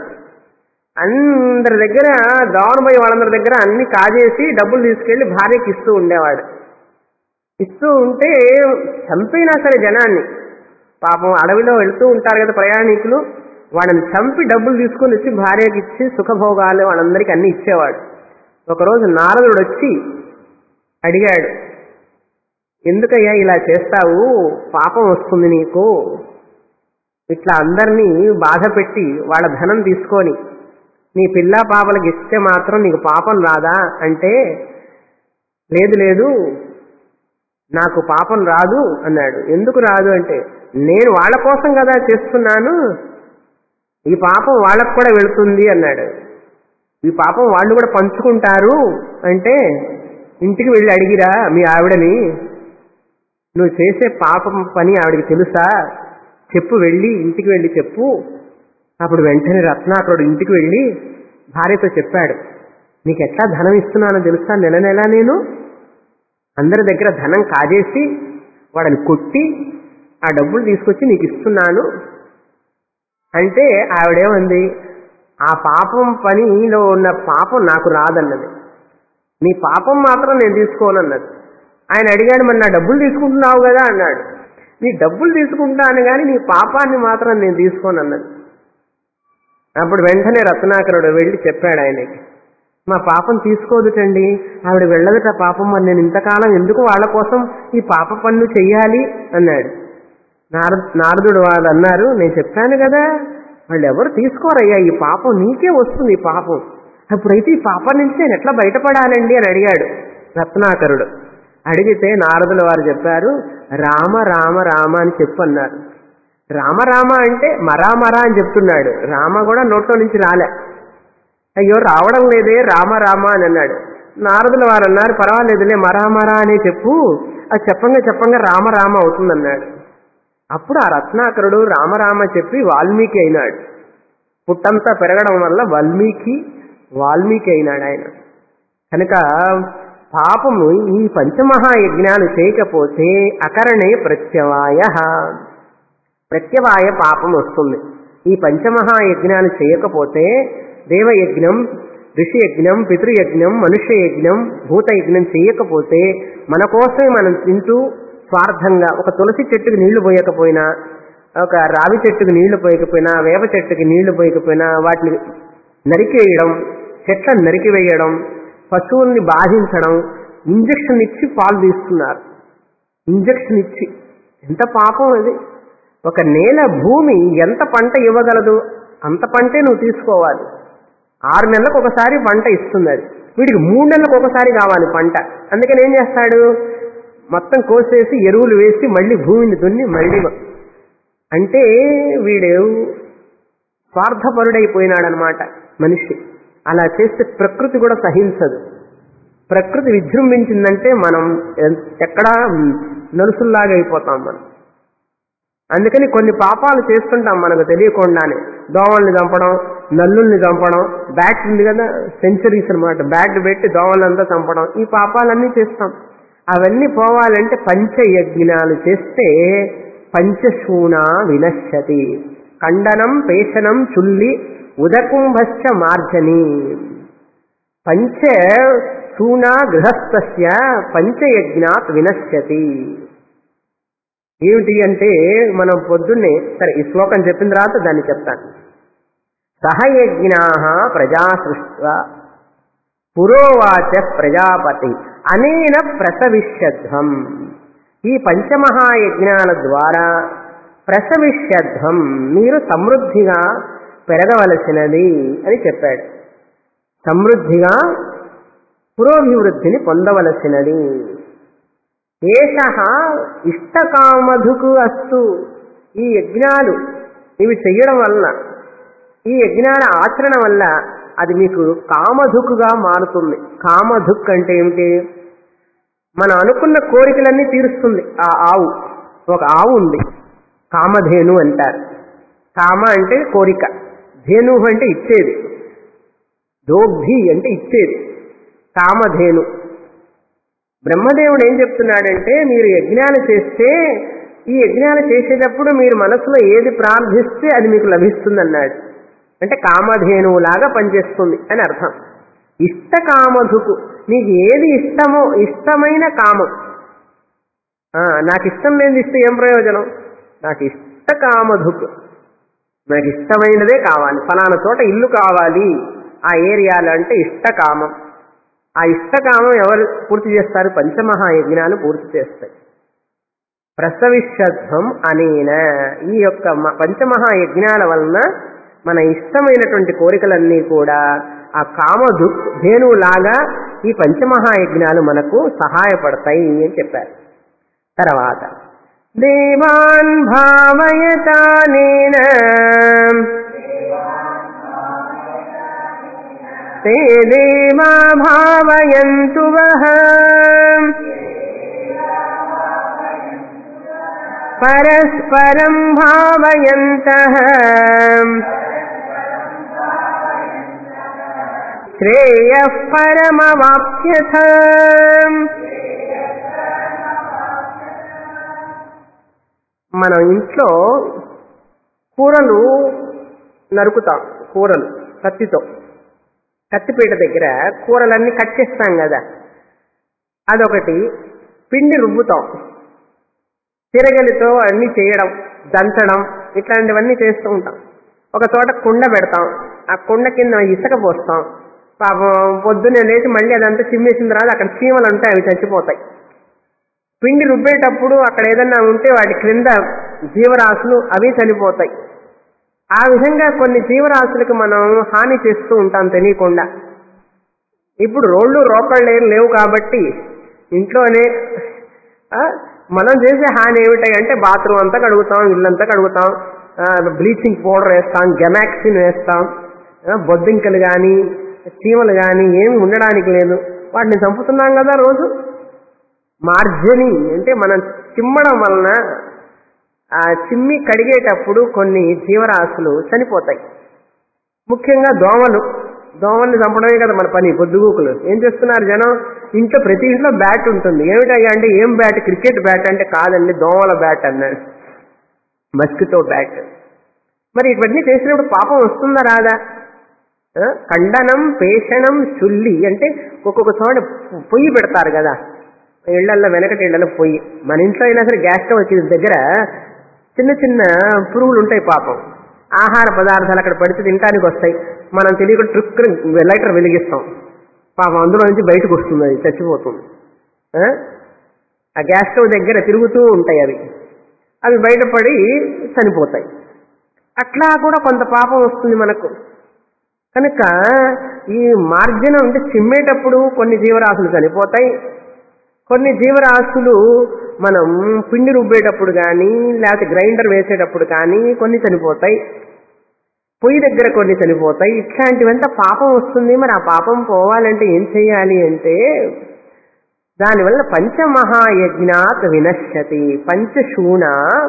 అందరి దగ్గర దావనబోయే వాళ్ళందరి దగ్గర అన్ని కాజేసి డబ్బులు తీసుకెళ్లి భార్యకి ఇస్తూ ఉండేవాడు ఇస్తూ ఉంటే చంపినా సరే జనాన్ని పాపం అడవిలో వెళ్తూ ఉంటారు కదా ప్రయాణికులు వాళ్ళని చంపి డబ్బులు తీసుకుని వచ్చి భార్యకి ఇచ్చి సుఖభోగాలు వాళ్ళందరికీ అన్ని ఇచ్చేవాడు ఒకరోజు నారదుడు వచ్చి అడిగాడు ఎందుకయ్యా ఇలా చేస్తావు పాపం వస్తుంది నీకు ఇట్లా అందరినీ బాధ పెట్టి వాళ్ళ ధనం తీసుకొని నీ పిల్ల పాపలకి ఇస్తే మాత్రం నీకు పాపం రాదా అంటే లేదు లేదు నాకు పాపం రాదు అన్నాడు ఎందుకు రాదు అంటే నేను వాళ్ళ కోసం కదా చేస్తున్నాను ఈ పాపం వాళ్ళకు కూడా వెళుతుంది అన్నాడు ఈ పాపం వాళ్ళు కూడా పంచుకుంటారు అంటే ఇంటికి వెళ్ళి అడిగిరా మీ ఆవిడని నువ్వు చేసే పాపం పని ఆవిడకి తెలుసా చెప్పు వెళ్ళి ఇంటికి వెళ్ళి చెప్పు అప్పుడు వెంటనే రత్నాకరుడు ఇంటికి వెళ్ళి భార్యతో చెప్పాడు నీకు ఎట్లా ధనం ఇస్తున్నానో తెలుసా నెల నెల నేను అందరి దగ్గర ధనం కాజేసి వాడని కొట్టి ఆ డబ్బులు తీసుకొచ్చి నీకు ఇస్తున్నాను అంటే ఆవిడేమంది ఆ పాపం పనిలో ఉన్న పాపం నాకు రాదన్నది నీ పాపం మాత్రం నేను తీసుకోనన్నది ఆయన అడిగాడు మరి నా డబ్బులు తీసుకుంటున్నావు కదా అన్నాడు నీ డబ్బులు తీసుకుంటాను కానీ నీ పాపాన్ని మాత్రం నేను తీసుకోనన్నది అప్పుడు వెంటనే రత్నాకరుడు వెళ్ళి చెప్పాడు ఆయనకి మా పాపం తీసుకోదుటండి ఆవిడ వెళ్ళదుట పాపం మరి నేను ఇంతకాలం ఎందుకు వాళ్ళ కోసం ఈ పాప పన్ను చెయ్యాలి అన్నాడు నార నారదుడు వాళ్ళు అన్నారు నేను చెప్పాను కదా వాళ్ళు ఎవరు తీసుకోరయ్యా ఈ పాపం నీకే వస్తుంది ఈ పాపం అప్పుడైతే ఈ పాపం నుంచి నేను ఎట్లా బయటపడాలండి అని అడిగాడు రత్నాకరుడు అడిగితే నారదుల వారు చెప్పారు రామ రామ రామ అని చెప్పు అన్నారు రామ రామ అంటే మరా మరా అని చెప్తున్నాడు రామ కూడా నోట్లో నుంచి రాలే అయ్యో రావడం లేదే రామ రామ అని అన్నాడు నారదుల వారు అన్నారు పర్వాలేదులే మరా మరా అనే చెప్పు అది చెప్పంగా చెప్పంగా రామ రామ అవుతుందన్నాడు అప్పుడు ఆ రత్నాకరుడు రామరామ చెప్పి వాల్మీకి అయినాడు పుట్టంతా పెరగడం వల్ల వాల్మీకి వాల్మీకి అయినాడు ఆయన కనుక పాపము ఈ పంచమహాయజ్ఞాలు చేయకపోతే అకరణే ప్రత్యవాయ ప్రత్యవాయ పాపం వస్తుంది ఈ పంచమహాయజ్ఞాలు చేయకపోతే దేవయజ్ఞం ఋషి యజ్ఞం పితృయజ్ఞం మనుష్య యజ్ఞం భూతయజ్ఞం చేయకపోతే మన కోసమే మనం తింటూ స్వార్థంగా ఒక తులసి చెట్టుకి నీళ్లు పోయకపోయినా ఒక రావి చెట్టుకి నీళ్లు పోయకపోయినా వేప చెట్టుకి నీళ్లు పోయకపోయినా వాటిని నరికేయడం చెట్లను నరికివేయడం పశువుల్ని బాధించడం ఇంజక్షన్ ఇచ్చి పాలు తీస్తున్నారు ఇంజక్షన్ ఇచ్చి ఎంత పాపం అది ఒక నేల భూమి ఎంత పంట ఇవ్వగలదు అంత పంటే నువ్వు తీసుకోవాలి ఆరు నెలలకు ఒకసారి పంట ఇస్తుంది అది వీడికి మూడు నెలలకు ఒకసారి కావాలి పంట అందుకని ఏం చేస్తాడు మొత్తం కోసేసి ఎరువులు వేసి మళ్ళీ భూమిని దున్ని మళ్ళీ అంటే వీడు స్వార్థపరుడైపోయినాడనమాట మనిషి అలా చేస్తే ప్రకృతి కూడా సహించదు ప్రకృతి విజృంభించిందంటే మనం ఎక్కడా నలుసుల్లాగా అయిపోతాం మనం అందుకని కొన్ని పాపాలు చేస్తుంటాం మనకు తెలియకుండానే దోమల్ని చంపడం నల్లుల్ని చంపడం బ్యాట్ ఉంది కదా సెంచరీస్ అనమాట బ్యాట్ పెట్టి దోమలంతా చంపడం ఈ పాపాలన్నీ చేస్తాం అవన్నీ పోవాలంటే పంచయజ్ఞాలు చేస్తే పంచశూణ వినశ్యతి ఖండనం పేషణం చుల్లి ఉదకుంభశ్చ మార్జని పంచ శూణ గృహస్థస్య పంచయజ్ఞాత్ వినశ్యతి ఏమిటి అంటే మనం పొద్దున్నే సరే ఈ శ్లోకం చెప్పిన తర్వాత దాన్ని చెప్తాను సహయజ్ఞా ప్రజా సృష్ట పురోవాచ ప్రజాపతి అనేన ప్రసవిష్యధ్వం ఈ పంచమహాయజ్ఞాల ద్వారా ప్రసవిష్యధ్వం మీరు సమృద్ధిగా పెరగవలసినది అని చెప్పాడు సమృద్ధిగా పురోభివృద్ధిని పొందవలసినది ఏష ఇష్టకామధుకు అస్తు ఈ యజ్ఞాలు ఇవి చెయ్యడం వలన ఈ యజ్ఞాల ఆచరణ వల్ల అది మీకు కామధుక్కుగా మారుతుంది కామధుక్ అంటే ఏమిటి మనం అనుకున్న కోరికలన్నీ తీరుస్తుంది ఆ ఆవు ఒక ఆవు ఉంది కామధేను అంటారు కామ అంటే కోరిక ధేను అంటే ఇచ్చేది దోగ్ధి అంటే ఇచ్చేది కామధేను బ్రహ్మదేవుడు ఏం చెప్తున్నాడంటే మీరు యజ్ఞాలు చేస్తే ఈ యజ్ఞాలు చేసేటప్పుడు మీరు మనసులో ఏది ప్రార్థిస్తే అది మీకు లభిస్తుంది అన్నాడు అంటే కామధేనువులాగా పనిచేస్తుంది అని అర్థం ఇష్ట కామధుకు నీకు ఏది ఇష్టమో ఇష్టమైన కామం నాకు ఇష్టం లేని ఇస్తే ఏం ప్రయోజనం నాకు ఇష్ట కామధుకు నాకు ఇష్టమైనదే కావాలి ఫలానా చోట ఇల్లు కావాలి ఆ ఏరియాలో అంటే ఇష్టకామం ఆ ఇష్టకామం ఎవరు పూర్తి చేస్తారు పంచమహాయజ్ఞాలు పూర్తి చేస్తాయి ప్రసవిష్యత్వం అనేన ఈ యొక్క పంచమహాయజ్ఞాల వలన మన ఇష్టమైనటువంటి కోరికలన్నీ కూడా ఆ కామధు ధేనువులాగా ఈ పంచమహాయజ్ఞాలు మనకు సహాయపడతాయి అని చెప్పారు తర్వాత దేవాన్ భావయతానేన ते देवा भावयन्तु वः परस्परं भावयन्तः श्रेयः परमवाप्यथ మనం ఇంట్లో కూరలు నరుకుతాం కూరలు కత్తితో కత్తిపీట దగ్గర కూరలన్నీ కట్ చేస్తాం కదా అదొకటి పిండి రుబ్బుతాం తిరగలితో అన్ని చేయడం దంచడం ఇట్లాంటివన్నీ చేస్తూ ఉంటాం ఒక చోట కుండ పెడతాం ఆ కుండ కింద ఇసుక పోస్తాం పాపం పొద్దున్నే లేచి మళ్ళీ అదంతా చిమ్మేసిన తర్వాత అక్కడ చీమలు ఉంటాయి అవి చచ్చిపోతాయి పిండి రుబ్బేటప్పుడు అక్కడ ఏదన్నా ఉంటే వాటి క్రింద జీవరాశులు అవి చనిపోతాయి ఆ విధంగా కొన్ని జీవరాశులకు మనం హాని చేస్తూ ఉంటాం తెలియకుండా ఇప్పుడు రోళ్ళు రోకళ్ళు ఏం లేవు కాబట్టి ఇంట్లోనే ఆ, మనం చేసే హాని ఏమిటి అంటే బాత్రూమ్ అంతా కడుగుతాం ఇల్లంతా కడుగుతాం బ్లీచింగ్ పౌడర్ వేస్తాం గెమాక్సిన్ వేస్తాం ఆ, బొద్దింకలు కానీ చీమలు కానీ ఏమి ఉండడానికి లేదు వాటిని చంపుతున్నాం కదా రోజు మార్జని అంటే మనం చిమ్మడం వలన ఆ చిమ్మి కడిగేటప్పుడు కొన్ని జీవరాశులు చనిపోతాయి ముఖ్యంగా దోమలు దోమల్ని చంపడమే కదా మన పని పొద్దుగూకులు ఏం చేస్తున్నారు జనం ఇంట్లో ప్రతి ఇంట్లో బ్యాట్ ఉంటుంది ఏమిటయ్యా అంటే ఏం బ్యాట్ క్రికెట్ బ్యాట్ అంటే కాదండి దోమల బ్యాట్ అన్నాడు మస్కితో బ్యాట్ మరి ఇవన్నీ చేసినప్పుడు పాపం వస్తుందా రాదా ఆ? ఖండనం పేషణం చుల్లి అంటే ఒక్కొక్క చోట పొయ్యి పెడతారు కదా ఇళ్లల్లో వెనకటి ఇళ్లలో పొయ్యి మన ఇంట్లో అయినా సరే గ్యాస్ స్టవ్ వచ్చే దగ్గర చిన్న చిన్న పురుగులు ఉంటాయి పాపం ఆహార పదార్థాలు అక్కడ పడితే తినడానికి వస్తాయి మనం తెలియకుండా ట్రిక్ లైటర్ వెలిగిస్తాం పాపం అందులో నుంచి బయటకు వస్తుంది అది చచ్చిపోతుంది ఆ? ఆ గ్యాస్ స్టవ్ దగ్గర తిరుగుతూ ఉంటాయి అవి అవి బయటపడి చనిపోతాయి అట్లా కూడా కొంత పాపం వస్తుంది మనకు కనుక ఈ మార్జనం అంటే చిమ్మేటప్పుడు కొన్ని జీవరాశులు చనిపోతాయి కొన్ని జీవరాశులు మనం పిండి రుబ్బేటప్పుడు కానీ లేకపోతే గ్రైండర్ వేసేటప్పుడు కానీ కొన్ని చనిపోతాయి పొయ్యి దగ్గర కొన్ని చనిపోతాయి ఇట్లాంటివంతా పాపం వస్తుంది మరి ఆ పాపం పోవాలంటే ఏం చేయాలి అంటే దానివల్ల పంచమహాయజ్ఞాత్ వినశ్యతి పంచశూణ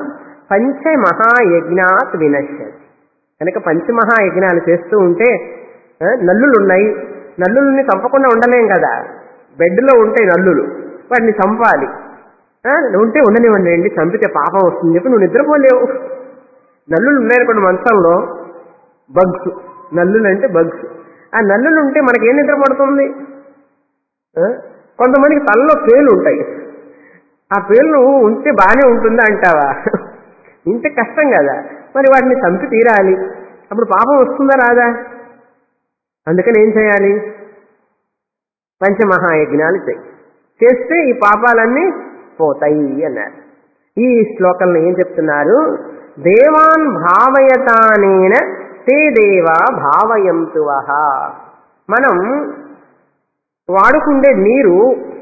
పంచమహాయజ్ఞాత్ వినశ్యతి కనుక పంచమహాయజ్ఞాలు చేస్తూ ఉంటే ఆ, నల్లులు ఉన్నాయి నల్లుల్ని చంపకుండా ఉండలేం కదా బెడ్లో ఉంటాయి నల్లులు వాటిని చంపాలి ఆ, ఉంటే ఉండనివ్వండి చంపితే పాపం వస్తుంది చెప్పి నువ్వు నిద్రపోలేవు నల్లులు ఉన్నాయనుకోండి మంచంలో బగ్స్ నల్లులు అంటే బగ్స్ ఆ నల్లులు ఉంటే మనకి ఏం నిద్ర పడుతుంది ఆ? కొంతమందికి తలలో పేలు ఉంటాయి ఆ పేలు ఉంటే బాగానే ఉంటుందా అంటావా ఇంటే కష్టం కదా మరి వాటిని చంపి తీరాలి అప్పుడు పాపం వస్తుందా రాదా అందుకని ఏం చేయాలి పంచమహాయజ్ఞాలు చేయి చేస్తే ఈ పాపాలన్నీ పోతాయి అన్నారు ఈ శ్లోకంలో ఏం చెప్తున్నారు దేవాన్ భావయతానేన తే దేవా భావయంతువహ మనం వాడుకుండే నీరు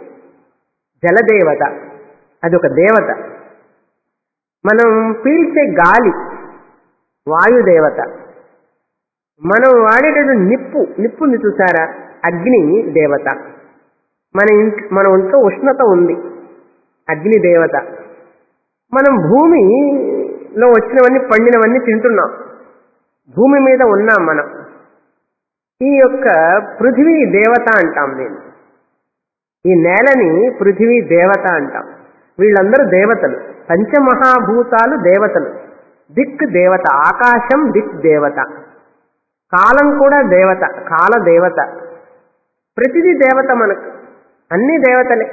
జలదేవత అదొక దేవత మనం పీల్చే గాలి వాయుదేవత మనం వాడేటటువంటి నిప్పు నిప్పుని చూసారా అగ్ని దేవత మన ఇంట్ మన ఒంట్లో ఉష్ణత ఉంది అగ్ని దేవత మనం భూమిలో వచ్చినవన్నీ పండినవన్నీ తింటున్నాం భూమి మీద ఉన్నాం మనం ఈ యొక్క పృథివీ దేవత అంటాం నేను ఈ నేలని పృథివీ దేవత అంటాం వీళ్ళందరూ దేవతలు పంచమహాభూతాలు దేవతలు దిక్ దేవత ఆకాశం దిక్ దేవత కాలం కూడా దేవత కాల దేవత ప్రతిదీ దేవత మనకు అన్ని దేవతలే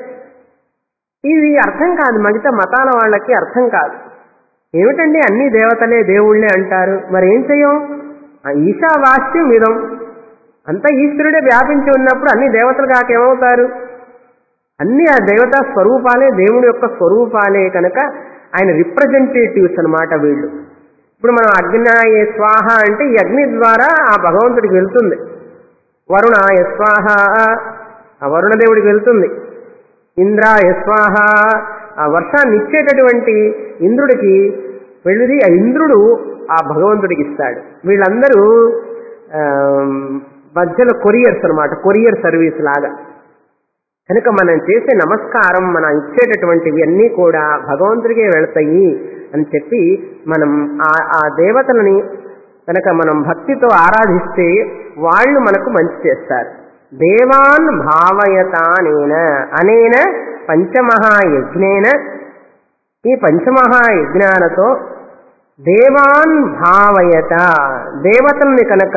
ఇది అర్థం కాదు మిగతా మతాల వాళ్ళకి అర్థం కాదు ఏమిటండి అన్ని దేవతలే దేవుళ్ళే అంటారు మరి ఏం చెయ్యం ఆ ఈశావాస్యం విధం అంతా ఈశ్వరుడే వ్యాపించి ఉన్నప్పుడు అన్ని దేవతలు కాక ఏమవుతారు అన్ని ఆ దేవతా స్వరూపాలే దేవుడి యొక్క స్వరూపాలే కనుక ఆయన రిప్రజెంటేటివ్స్ అన్నమాట వీళ్ళు ఇప్పుడు మనం అగ్నాయ స్వాహ అంటే ఈ అగ్ని ద్వారా ఆ భగవంతుడికి వెళ్తుంది వరుణ యస్వాహ ఆ వరుణదేవుడికి వెళ్తుంది ఇంద్ర యస్వాహ ఆ వర్షాన్ని ఇచ్చేటటువంటి ఇంద్రుడికి వెళ్ళి ఆ ఇంద్రుడు ఆ భగవంతుడికి ఇస్తాడు వీళ్ళందరూ ఆ, మధ్యలో కొరియర్స్ అన్నమాట కొరియర్ సర్వీస్ లాగా కనుక మనం చేసే నమస్కారం మనం ఇచ్చేటటువంటివి అన్నీ కూడా భగవంతుడికే వెళతాయి అని చెప్పి మనం ఆ ఆ దేవతలని కనుక మనం భక్తితో ఆరాధిస్తే వాళ్ళు మనకు మంచి చేస్తారు దేవాన్ భావయతానేన అనేన పంచమహాయజ్ఞేన ఈ పంచమహాయజ్ఞాలతో దేవాన్ భావయత దేవతల్ని కనుక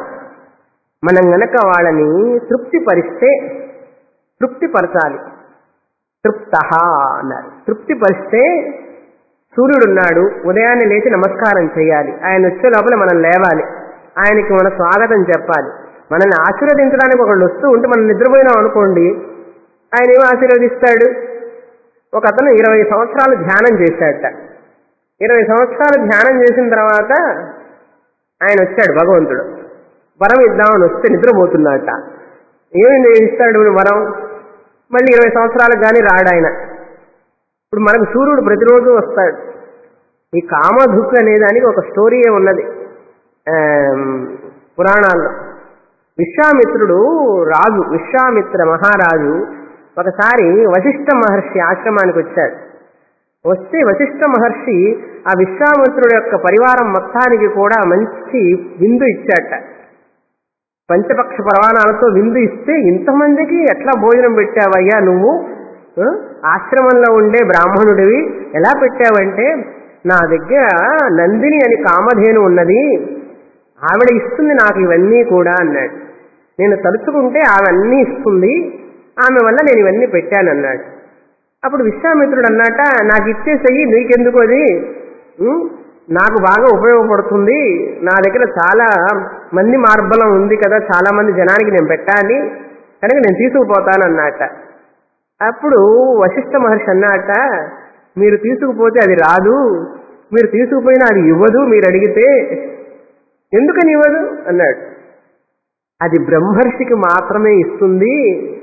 మనం గనక వాళ్ళని తృప్తిపరిస్తే తృప్తిపరచాలి తృప్త అన్నారు తృప్తిపరిస్తే సూర్యుడున్నాడు ఉదయాన్నే లేచి నమస్కారం చేయాలి ఆయన వచ్చే లోపల మనం లేవాలి ఆయనకి మన స్వాగతం చెప్పాలి మనల్ని ఆశీర్వదించడానికి ఒకళ్ళు వస్తూ ఉంటే మనం నిద్రపోయినాం అనుకోండి ఆయన ఏం ఆశీర్వదిస్తాడు ఒక అతను ఇరవై సంవత్సరాలు ధ్యానం చేశాడట ఇరవై సంవత్సరాలు ధ్యానం చేసిన తర్వాత ఆయన వచ్చాడు భగవంతుడు వరం ఇద్దామని వస్తే నిద్రపోతున్నాడట ఏమి ఇస్తాడు వరం మళ్ళీ ఇరవై సంవత్సరాలకు కానీ రాడు ఆయన ఇప్పుడు మనకు సూర్యుడు ప్రతిరోజు వస్తాడు ఈ కామధుక్ అనే దానికి ఒక స్టోరీ ఉన్నది ఆమ్, పురాణాల్లో విశ్వామిత్రుడు రాజు విశ్వామిత్ర మహారాజు ఒకసారి వశిష్ఠ మహర్షి ఆశ్రమానికి వచ్చాడు వస్తే వశిష్ఠ మహర్షి ఆ విశ్వామిత్రుడు యొక్క పరివారం మొత్తానికి కూడా మంచి విందు ఇచ్చాట పంచపక్ష పరవాణాలతో విందు ఇస్తే ఇంతమందికి ఎట్లా భోజనం పెట్టావయ్యా నువ్వు ఆ? ఆశ్రమంలో ఉండే బ్రాహ్మణుడివి ఎలా పెట్టావంటే నా దగ్గర నందిని అని కామధేను ఉన్నది ఆవిడ ఇస్తుంది నాకు ఇవన్నీ కూడా అన్నాడు నేను తలుచుకుంటే ఆమె అన్నీ ఇస్తుంది ఆమె వల్ల నేను ఇవన్నీ పెట్టానన్నాడు అప్పుడు విశ్వామిత్రుడు అన్నట నాకు ఇచ్చేసేయి నీకెందుకు అది ఉం? నాకు బాగా ఉపయోగపడుతుంది నా దగ్గర చాలా మంది మార్బలం ఉంది కదా చాలా మంది జనానికి నేను పెట్టాలి కనుక నేను తీసుకుపోతానన్నట అప్పుడు వశిష్ఠ మహర్షి అన్నట మీరు తీసుకుపోతే అది రాదు మీరు తీసుకుపోయినా అది ఇవ్వదు మీరు అడిగితే ఎందుకని ఇవ్వదు అన్నాడు అది బ్రహ్మర్షికి మాత్రమే ఇస్తుంది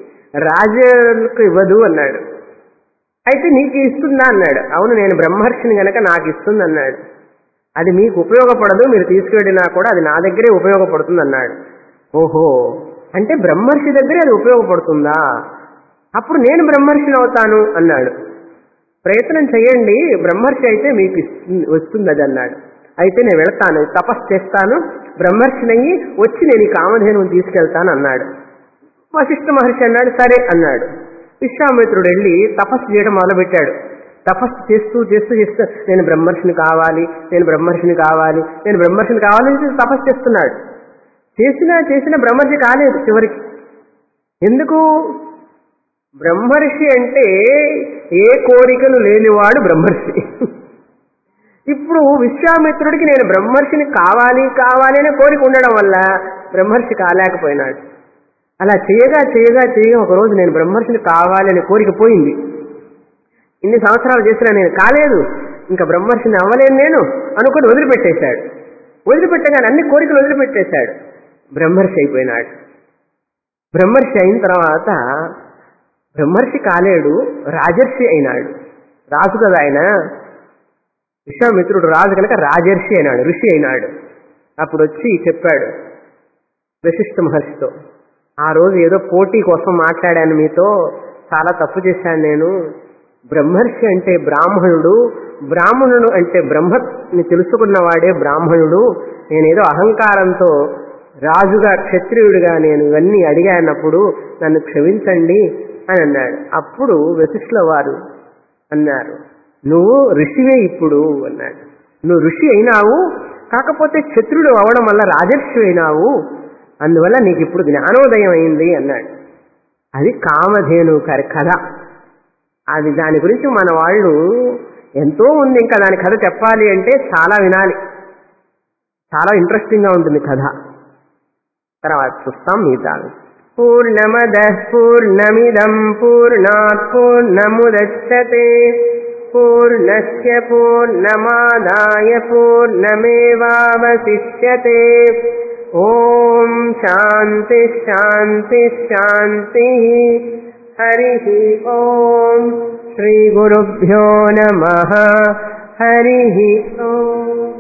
రాజులకు ఇవ్వదు అన్నాడు అయితే నీకు ఇస్తుందా అన్నాడు అవును నేను బ్రహ్మర్షిని గనక నాకు ఇస్తుంది అన్నాడు అది మీకు ఉపయోగపడదు మీరు తీసుకువెళ్ళినా కూడా అది నా దగ్గరే ఉపయోగపడుతుంది అన్నాడు ఓహో అంటే బ్రహ్మర్షి దగ్గరే అది ఉపయోగపడుతుందా అప్పుడు నేను బ్రహ్మర్షిని అవుతాను అన్నాడు ప్రయత్నం చేయండి బ్రహ్మర్షి అయితే మీకు ఇస్తుంది వస్తుంది అది అన్నాడు అయితే నేను వెళ్తాను తపస్సు చేస్తాను బ్రహ్మర్షినయ్యి వచ్చి నేను ఈ కామధేనువుని తీసుకెళ్తాను అన్నాడు వశిష్ఠ మహర్షి అన్నాడు సరే అన్నాడు విశ్వామిత్రుడు వెళ్ళి తపస్సు చేయడం మొదలుపెట్టాడు తపస్సు చేస్తూ చేస్తూ చేస్తూ నేను బ్రహ్మర్షిని కావాలి నేను బ్రహ్మర్షిని కావాలి నేను బ్రహ్మర్షిని కావాలి అని తపస్సు చేస్తున్నాడు చేసినా చేసిన బ్రహ్మర్షి కాలేదు చివరికి ఎందుకు బ్రహ్మర్షి అంటే ఏ కోరికలు లేనివాడు బ్రహ్మర్షి ఇప్పుడు విశ్వామిత్రుడికి నేను బ్రహ్మర్షిని కావాలి కావాలి అనే కోరిక ఉండడం వల్ల బ్రహ్మర్షి కాలేకపోయినాడు అలా చేయగా చేయగా చేయగా ఒకరోజు నేను బ్రహ్మర్షిని కావాలి అనే కోరిక పోయింది ఇన్ని సంవత్సరాలు చేసినా నేను కాలేదు ఇంకా బ్రహ్మర్షిని అవ్వలేను నేను అనుకుని వదిలిపెట్టేశాడు వదిలిపెట్టగానే అన్ని కోరికలు వదిలిపెట్టేశాడు బ్రహ్మర్షి అయిపోయినాడు బ్రహ్మర్షి అయిన తర్వాత బ్రహ్మర్షి కాలేడు రాజర్షి అయినాడు రాజు కదా ఆయన విశ్వామిత్రుడు రాజు కనుక రాజర్షి అయినాడు ఋషి అయినాడు అప్పుడు వచ్చి చెప్పాడు వశిష్ఠ మహర్షితో ఆ రోజు ఏదో పోటీ కోసం మాట్లాడాను మీతో చాలా తప్పు చేశాను నేను బ్రహ్మర్షి అంటే బ్రాహ్మణుడు బ్రాహ్మణుడు అంటే బ్రహ్మని తెలుసుకున్నవాడే బ్రాహ్మణుడు నేనేదో అహంకారంతో రాజుగా క్షత్రియుడిగా నేను ఇవన్నీ అడిగానప్పుడు నన్ను క్షమించండి అని అన్నాడు అప్పుడు వశిష్ఠుల వారు అన్నారు నువ్వు ఋషివే ఇప్పుడు అన్నాడు నువ్వు ఋషి అయినావు కాకపోతే క్షత్రుడు అవడం వల్ల రాజర్షి అయినావు అందువల్ల నీకు ఇప్పుడు జ్ఞానోదయం అయింది అన్నాడు అది కామధేను కరి కథ అది దాని గురించి మన వాళ్ళు ఎంతో ఉంది ఇంకా దాని కథ చెప్పాలి అంటే చాలా వినాలి చాలా ఇంట్రెస్టింగ్ గా ఉంటుంది కథ తర్వాత చూస్తాం మిగతా పూర్ణమద పూర్ణమిదం పూర్ణాత్ పూర్ణముదచ్చతే పూర్ణస్య పూర్ణమాదాయ పూర్ణమేవావశిష్యతే ఓం శాంతి శాంతి శాంతి హరి ఓం శ్రీ గురుభ్యో నమ హరి ఓం